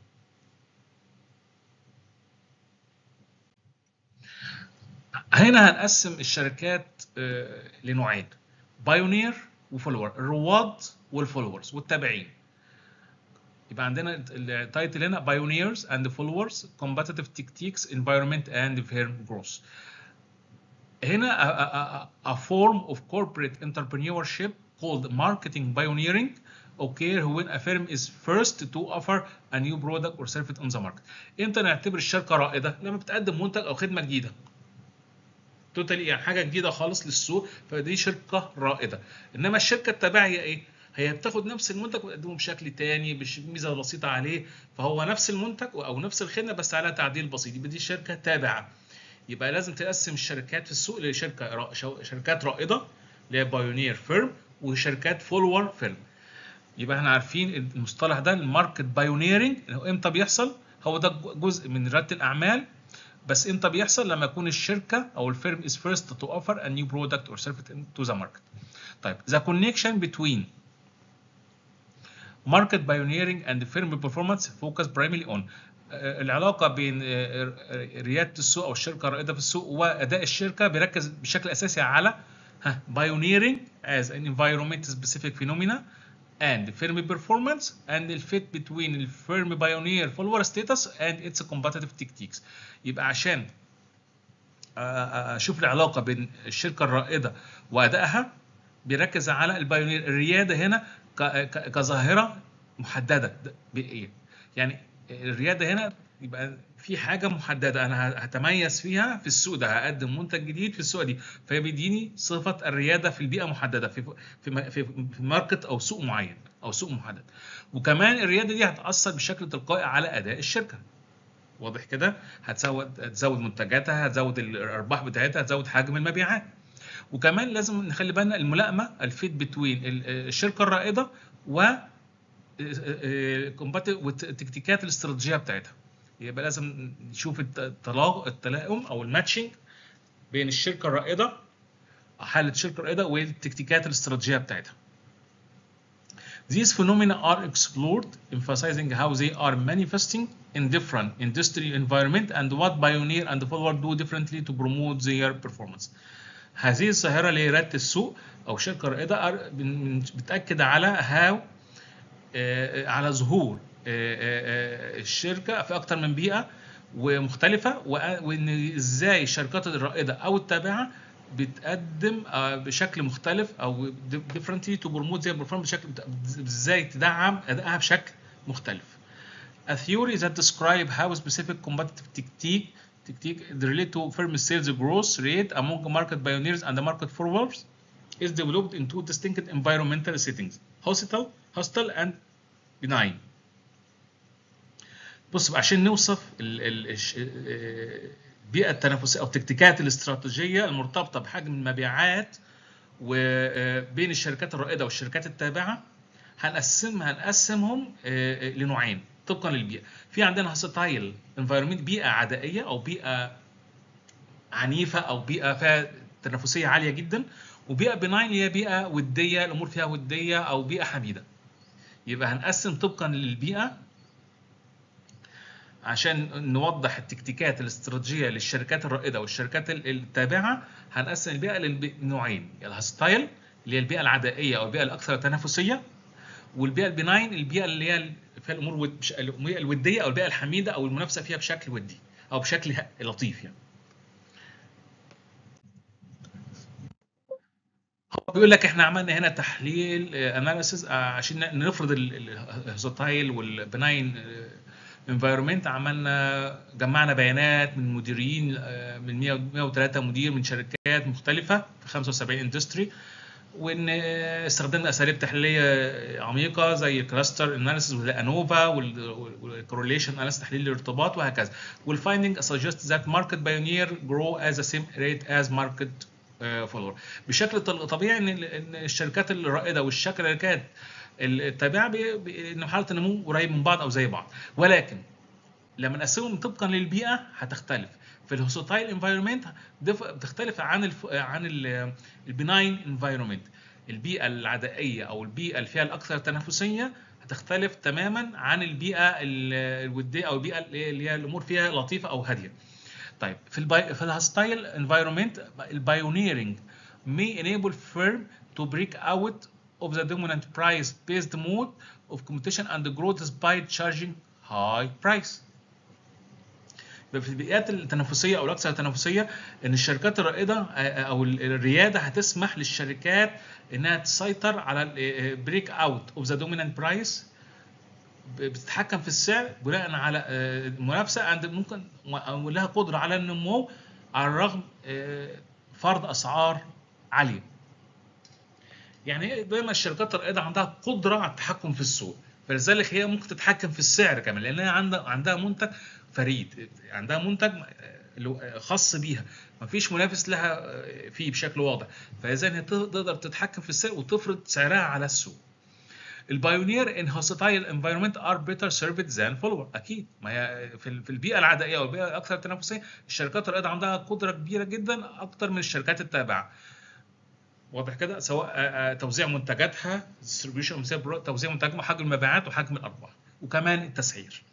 هنا هنقسم الشركات آه، لنوعين بايونير وفولور الرواد والفولورز والتابعين يبقى عندنا التايتل هنا pioneers and followers competitive tactics environment and firm growth هنا a, a, a, a form of corporate entrepreneurship called marketing pioneering occur when a firm is first to offer a new product or service on the market امتى نعتبر الشركه رائده لما بتقدم منتج او خدمه جديده توتالي يعني حاجه جديده خالص للسوق فدي شركه رائده انما الشركه التابعيه ايه هي بتاخد نفس المنتج وتقدمه بشكل تاني بميزه بسيطه عليه فهو نفس المنتج او نفس الخدمه بس على تعديل بسيط يبقى دي شركه تابعه يبقى لازم تقسم الشركات في السوق لشركه را- شو- شركات رائده اللي هي بايونير فيرم وشركات فولور فيرم يبقى احنا عارفين المصطلح ده الماركت بايونيرنج امتى بيحصل هو ده جزء من رياده الاعمال بس امتى بيحصل لما يكون الشركه او الفيرم is first to offer a new product or service to the market طيب the connection between market pioneering and firm performance focus primarily on آه، العلاقه بين آه، آه، رياده السوق او الشركه الرائده في السوق واداء الشركه بيركز بشكل اساسي على ها pioneering as an environment specific phenomena and firm performance and the fit between the firm pioneer follower status and its competitive tactics يبقى عشان آه، آه، اشوف العلاقه بين الشركه الرائده وادائها بيركز على البايونير الرياده هنا ك- ك- كظاهره محدده بايه يعني الرياده هنا يبقى في حاجه محدده انا ه- هتميز فيها في السوق ده هقدم منتج جديد في السوق دي فهي بيديني صفه الرياده في البيئه محدده في في م- في في ماركت او سوق معين او سوق محدد وكمان الرياده دي هتاثر بشكل تلقائي على اداء الشركه واضح كده هتزود هتزود منتجاتها هتزود الارباح بتاعتها هتزود حجم المبيعات وكمان لازم نخلي بالنا الملائمه الفيت بتوين الشركه الرائده و والتكتيكات الاستراتيجيه بتاعتها يبقى لازم نشوف الت- التلا- التلائم او الماتشنج بين الشركه الرائده حاله الشركه الرائده والتكتيكات الاستراتيجيه بتاعتها These phenomena are explored, emphasizing how they are manifesting in different industry environment and what pioneer and follower do differently to promote their performance. هذه الظاهرة اللي هي ريادة السوق أو شركة رائدة أر- بن- بتأكد على how آه، على ظهور آه، آه، آه، الشركة في أكتر من بيئة ومختلفة وأ- وإن إزاي الشركات الرائدة أو التابعة بتقدم آه، بشكل مختلف او differently to promote their performance بشكل ازاي تدعم ادائها بشكل مختلف. A theory that describe how specific competitive tactic tactic relate to firm sales growth rate among market pioneers and the market forwards is developed in two distinct environmental settings hostile hostile and benign. بص بقى عشان نوصف ال ال الش- آه، البيئه التنافسيه او التكتيكات الاستراتيجيه المرتبطه بحجم المبيعات وبين الشركات الرائده والشركات التابعه هنقسم هنقسمهم آه، آه، لنوعين طبقا للبيئه في عندنا هوستايل انفايرمنت بيئه عدائيه او بيئه عنيفه او بيئه فيها تنافسيه عاليه جدا وبيئه بناين اللي هي بيئه وديه الامور فيها وديه او بيئه حميده يبقى هنقسم طبقا للبيئه عشان نوضح التكتيكات الاستراتيجيه للشركات الرائده والشركات التابعه هنقسم البيئه لنوعين الهستايل اللي هي البيئه العدائيه او البيئه الاكثر تنافسيه والبيئه البناين البيئه اللي هي فيها الامور البيئه الوديه او البيئه الحميده او المنافسه فيها بشكل ودي او بشكل لطيف يعني هو بيقول لك احنا عملنا هنا تحليل اناليسيز عشان نفرض الهوستايل والبناين انفايرمنت عملنا جمعنا بيانات من مديرين من 103 مدير من شركات مختلفه في 75 اندستري وان استخدمنا اساليب تحليليه عميقه زي الكلاستر اناليسيس والانوفا والكورليشن اناليسيس تحليل الارتباط وهكذا والفايندنج سجست ذات ماركت بايونير جرو از ذا سيم ريت از ماركت فولور بشكل طبيعي ان الشركات الرائده والشركات التابعه ان حاله النمو قريب من بعض او زي بعض ولكن لما نقسمهم طبقا للبيئه هتختلف في الهوستايل انفايرمنت بتختلف عن الف... عن البناين انفايرمنت البيئه العدائيه او البيئه اللي فيها الاكثر تنافسيه هتختلف تماما عن البيئه الوديه او البيئه اللي هي الامور فيها لطيفه او هاديه طيب في البي... في الهوستايل انفايرمنت البايونيرنج may enable firm to break out of the dominant price-based mode of competition and grow despite charging high price. في البيئات التنافسيه او الاكثر تنافسيه ان الشركات الرائده او الرياده هتسمح للشركات انها تسيطر على بريك اوت اوف ذا دومينانت برايس بتتحكم في السعر بناء على المنافسه عند ممكن لها قدره على النمو على الرغم فرض اسعار عاليه. يعني دايما الشركات الرائده عندها قدره على التحكم في السوق فلذلك هي ممكن تتحكم في السعر كمان لان هي عندها عندها منتج فريد عندها منتج خاص بيها مفيش منافس لها فيه بشكل واضح فاذا هي تقدر تتحكم في السعر وتفرض سعرها على السوق البايونير ان هوستايل انفايرمنت ار بيتر سيرفد ذان فولور اكيد ما هي في البيئه العدائيه او البيئه الاكثر تنافسيه الشركات الرائده عندها قدره كبيره جدا اكتر من الشركات التابعه واضح كده سواء توزيع منتجاتها ديستريبيوشن توزيع منتجاتها وحجم المبيعات وحجم الارباح وكمان التسعير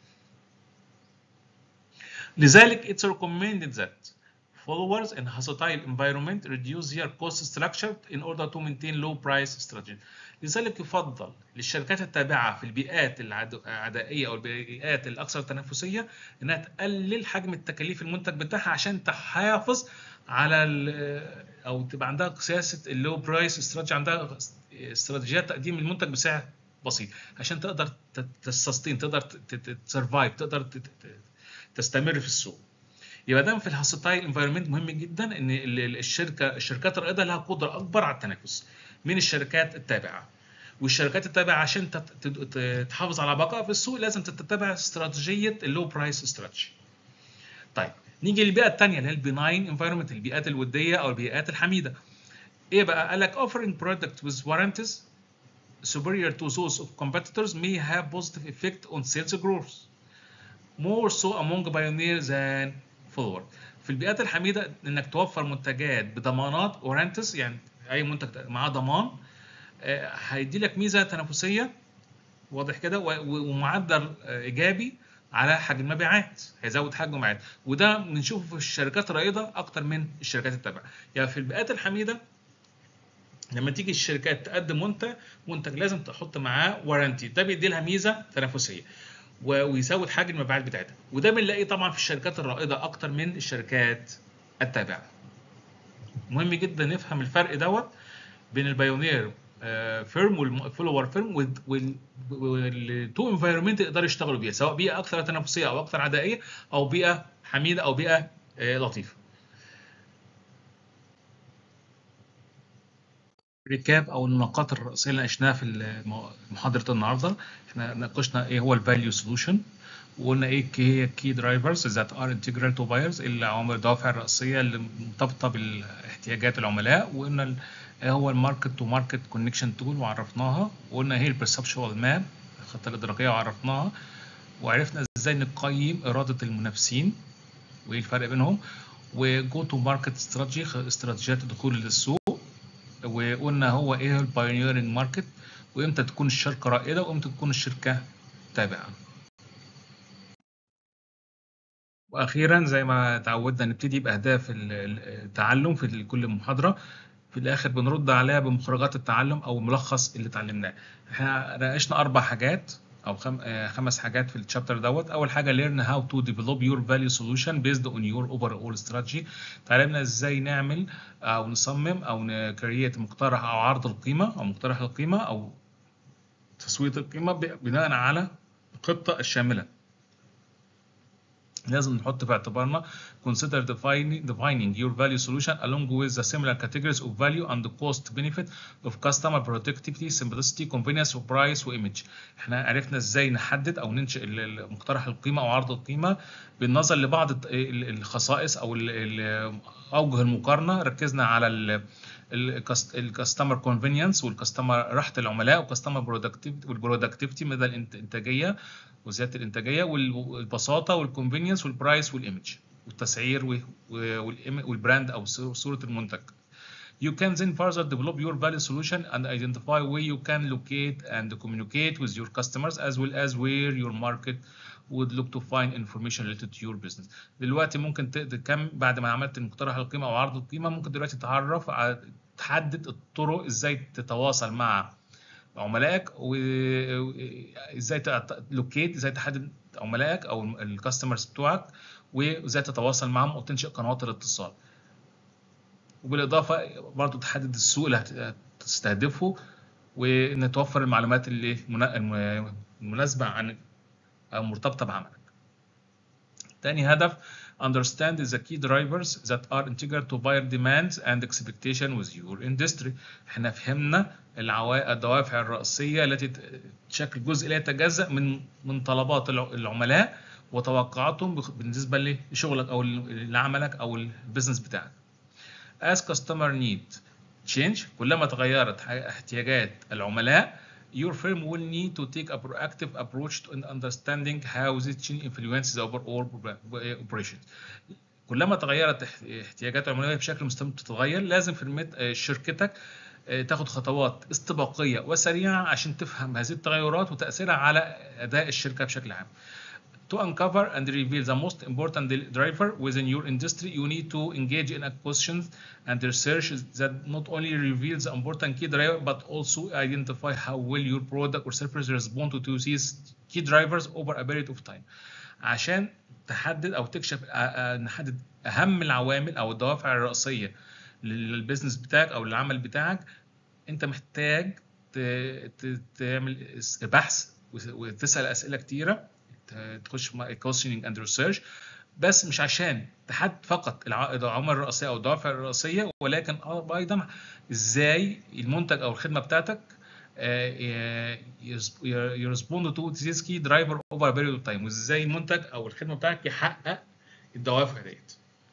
لذلك it's recommended that followers in hostile environment reduce their cost structure in order to maintain low price strategy لذلك يفضل للشركات التابعة في البيئات العدائية أو البيئات الأكثر تنافسية إنها تقلل حجم التكاليف المنتج بتاعها عشان تحافظ على أو تبقى عندها سياسة اللو برايس استراتيجي عندها استراتيجيات تقديم المنتج بسعر بسيط عشان تقدر تسستين تقدر تسرفايف تقدر تستمر في السوق يبقى ده في الهوستايل انفايرمنت مهم جدا ان الشركه الشركات الرائده لها قدره اكبر على التنافس من الشركات التابعه والشركات التابعه عشان تحافظ على بقائها في السوق لازم تتبع استراتيجيه اللو برايس استراتيجي طيب نيجي للبيئه الثانيه اللي هي البناين انفايرمنت البيئات الوديه او البيئات الحميده ايه بقى قال لك offering product with warranties superior to those of competitors may have positive effect on sales growth more so among pioneers than forward في البيئات الحميده انك توفر منتجات بضمانات اورانتس يعني اي منتج معاه ضمان هيدي لك ميزه تنافسيه واضح كده ومعدل ايجابي على حجم المبيعات هيزود حجم المبيعات وده بنشوفه في الشركات الرائده اكتر من الشركات التابعه يعني في البيئات الحميده لما تيجي الشركات تقدم منتج منتج لازم تحط معاه وارنتي ده بيدي لها ميزه تنافسيه ويزود حجم المبيعات بتاعتها وده بنلاقيه طبعا في الشركات الرائده اكتر من الشركات التابعه مهم جدا نفهم الفرق دوت بين البايونير فيرم والفولور فيرم والتو انفايرمنت يقدروا يشتغلوا بيها سواء بيئه اكثر تنافسيه او اكثر عدائيه او بيئه حميده او بيئه لطيفه ريكاب او النقاط الرئيسيه اللي ناقشناها في محاضره النهارده احنا ناقشنا ايه هو الفاليو سولوشن وقلنا ايه هي كي درايفرز ذات ار انتجرال تو بايرز العوامل الدوافع الرئيسيه اللي مرتبطه باحتياجات العملاء وقلنا ايه هو الماركت تو ماركت كونكشن تول وعرفناها وقلنا هي البرسبشوال ماب الخطه الادراكيه وعرفناها وعرفنا ازاي نقيم اراده المنافسين وايه الفرق بينهم وجو تو ماركت استراتيجي استراتيجيات الدخول للسوق وقلنا هو ايه البايونيرنج ماركت وامتى تكون الشركه رائده وامتى تكون الشركه تابعه واخيرا زي ما تعودنا نبتدي باهداف ال- ال- التعلم في كل محاضره في الاخر بنرد عليها بمخرجات التعلم او ملخص اللي اتعلمناه احنا ناقشنا اربع حاجات او خم... آه، خمس حاجات في الشابتر دوت اول حاجه learn how to develop your value solution based on your overall strategy اتعلمنا ازاي نعمل او نصمم او نكريت مقترح او عرض القيمه او مقترح القيمه او تسويه القيمه ب- بناء على الخطه الشامله لازم نحط في اعتبارنا consider defining, defining your value solution along with the similar categories of value and the cost benefit of customer productivity simplicity convenience price وimage احنا عرفنا ازاي نحدد او ننشئ ال- ال- مقترح القيمه او عرض القيمه بالنظر لبعض الت- ال- الخصائص او ال- ال- اوجه المقارنه ركزنا على ال الكاستمر كونفينينس والكاستمر راحه العملاء والكاستمر برودكتيفيتي والبرودكتيفيتي مدى الإنت- الانتاجيه وزياده الانتاجيه وال- والبساطه والكونفينينس والبرايس والايمج والتسعير و- و- والإيم- والبراند او صو- صوره المنتج You can then further develop your value solution and identify where you can locate and communicate with your customers as well as where your market would look to find information related to your business. دلوقتي ممكن ت- كم بعد ما عملت مقترح القيمة أو عرض القيمة ممكن دلوقتي تعرف على تحدد الطرق ازاي تتواصل مع عملائك وازاي لوكيت ازاي تحدد عملائك او الكاستمرز بتوعك وازاي تتواصل معاهم او تنشئ قنوات الاتصال وبالاضافه برضو تحدد السوق اللي هتستهدفه ونتوفر المعلومات اللي منا- الم- المناسبه عن او مرتبطه بعملك. تاني هدف understand the key drivers that are integral to buyer demands and expectation with your industry. احنا فهمنا العوا- الدوافع الرئيسيه التي ت- تشكل جزء لا يتجزأ من من طلبات الع- العملاء وتوقعاتهم بخ- بالنسبه لشغلك او ل- لعملك او البيزنس بتاعك. As customer need change كلما تغيرت ح- احتياجات العملاء your firm will need to take a proactive approach to understanding how this change influences the overall operations. كلما تغيرت اح- احتياجات العملاء بشكل مستمر تتغير لازم فرمت آه، شركتك آه، تاخد خطوات استباقية وسريعة عشان تفهم هذه التغيرات وتأثيرها على أداء الشركة بشكل عام. To uncover and reveal the most important driver within your industry, you need to engage in a questions and research that not only reveals the important key driver, but also identify how well your product or service respond to these key drivers over a period of time. عشان تحدد او تكشف آه، آه، نحدد اهم العوامل او الدوافع الرئيسيه للبيزنس بتاعك او العمل بتاعك انت محتاج ت- ت- تعمل بحث وتسال اسئله كتيره ت- تخش كوستشنج اند ريسيرش بس مش عشان تحدد فقط الع- العوامل الرئيسيه او الدوافع الرئيسيه ولكن ايضا ازاي المنتج او الخدمه بتاعتك يرسبوند تو ذيس كي درايفر اوفر بيريود اوف تايم وازاي المنتج او الخدمه بتاعك يحقق الدوافع ديت.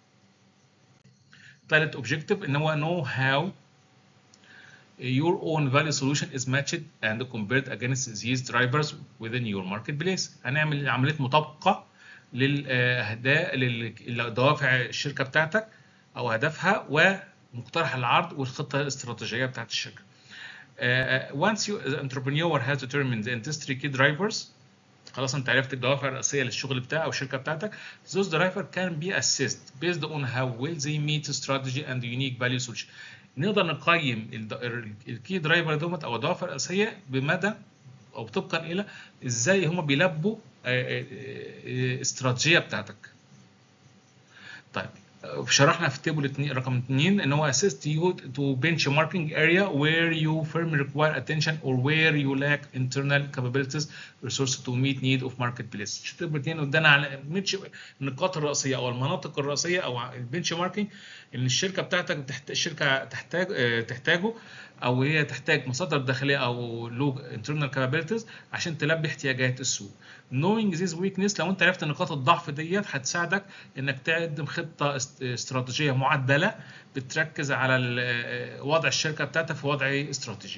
ثالث اوبجيكتيف ان هو know how your own value solution is matched and compared against these drivers within your marketplace هنعمل عمليه مطابقه للاهداف لدوافع الشركه بتاعتك او هدفها ومقترح العرض والخطه الاستراتيجيه بتاعت الشركه. Uh, once you the entrepreneur has determined the industry key drivers خلاص انت عرفت الدوافع الرئيسيه للشغل بتاعك او الشركه بتاعتك those driver can be assessed based on how well they meet strategy and unique value solution نقدر نقيم الكي درايفر دوت او الدوافع الرئيسيه بمدى او طبقا الى ازاي هم بيلبوا الاستراتيجيه بتاعتك طيب شرحنا في التيبل اتنين رقم 2 ان هو assist you to benchmarking area where you firm require attention or where you lack internal capabilities resources to meet need of marketplace التيبل 2 ادانا على النقاط الرئيسيه او المناطق الرئيسيه او البنش ماركينج ان الشركه بتاعتك تحت... الشركه تحتاج تحتاجه او هي تحتاج مصادر داخليه او لو internal capabilities عشان تلبي احتياجات السوق knowing this weakness لو انت عرفت نقاط الضعف ديت هتساعدك انك تقدم خطه استراتيجيه معدله بتركز على وضع الشركه بتاعتك في وضع استراتيجي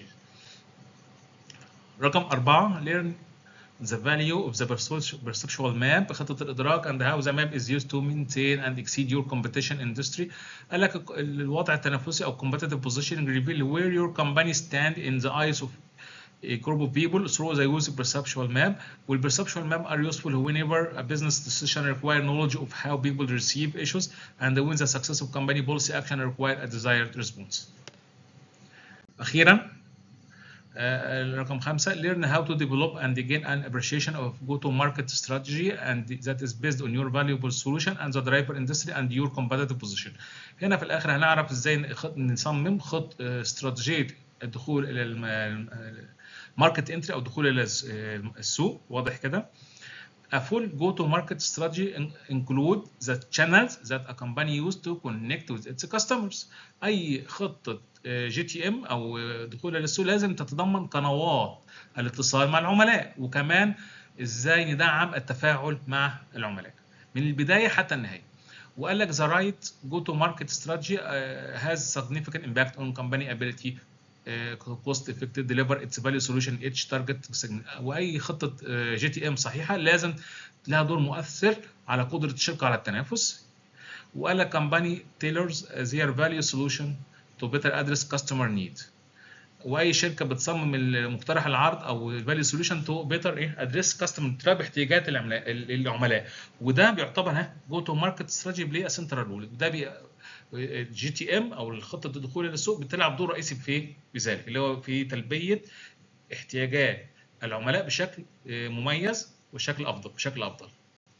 رقم أربعة learn the value of the perceptual map خطة الإدراك and how the map is used to maintain and exceed your competition industry قال لك الوضع التنافسي أو competitive positioning reveal where your company stand in the eyes of a group of people through the use of perceptual map. Well, perceptual map are useful whenever a business decision require knowledge of how people receive issues and when the success of company policy action require a desired response. أخيرا رقم خمسة learn how to develop and gain an appreciation of go-to-market strategy and that is based on your valuable solution and the driver industry and your competitive position. هنا في الآخر هنعرف ازاي نصمم خط استراتيجية الدخول إلى الماركت انتري أو الدخول إلى السوق واضح كده. A full go-to-market strategy include the channels that a company use to connect with its customers. أي خطة جي تي ام او دخول الى السوق لازم تتضمن قنوات الاتصال مع العملاء وكمان ازاي ندعم التفاعل مع العملاء من البدايه حتى النهايه وقال لك the right go to market strategy has significant impact on company ability cost effective deliver its value solution each target واي خطه جي تي ام صحيحه لازم لها دور مؤثر على قدره الشركه على التنافس وقال لك company tailors their value solution to better address customer need واي شركه بتصمم مقترح العرض او الفاليو سوليوشن تو بيتر ايه ادريس كاستمر تراقب احتياجات العملاء العملاء وده بيعتبر ها جو تو ماركت استراتيجي بلاي سنترال رول ده بي جي تي ام او خطه الدخول الى السوق بتلعب دور رئيسي في ذلك اللي هو في تلبيه احتياجات العملاء بشكل مميز وشكل افضل بشكل افضل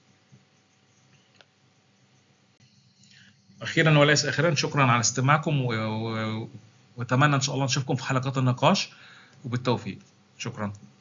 اخيرا وليس اخيرا شكرا على استماعكم واتمنى ان شاء الله نشوفكم في حلقات النقاش وبالتوفيق شكرا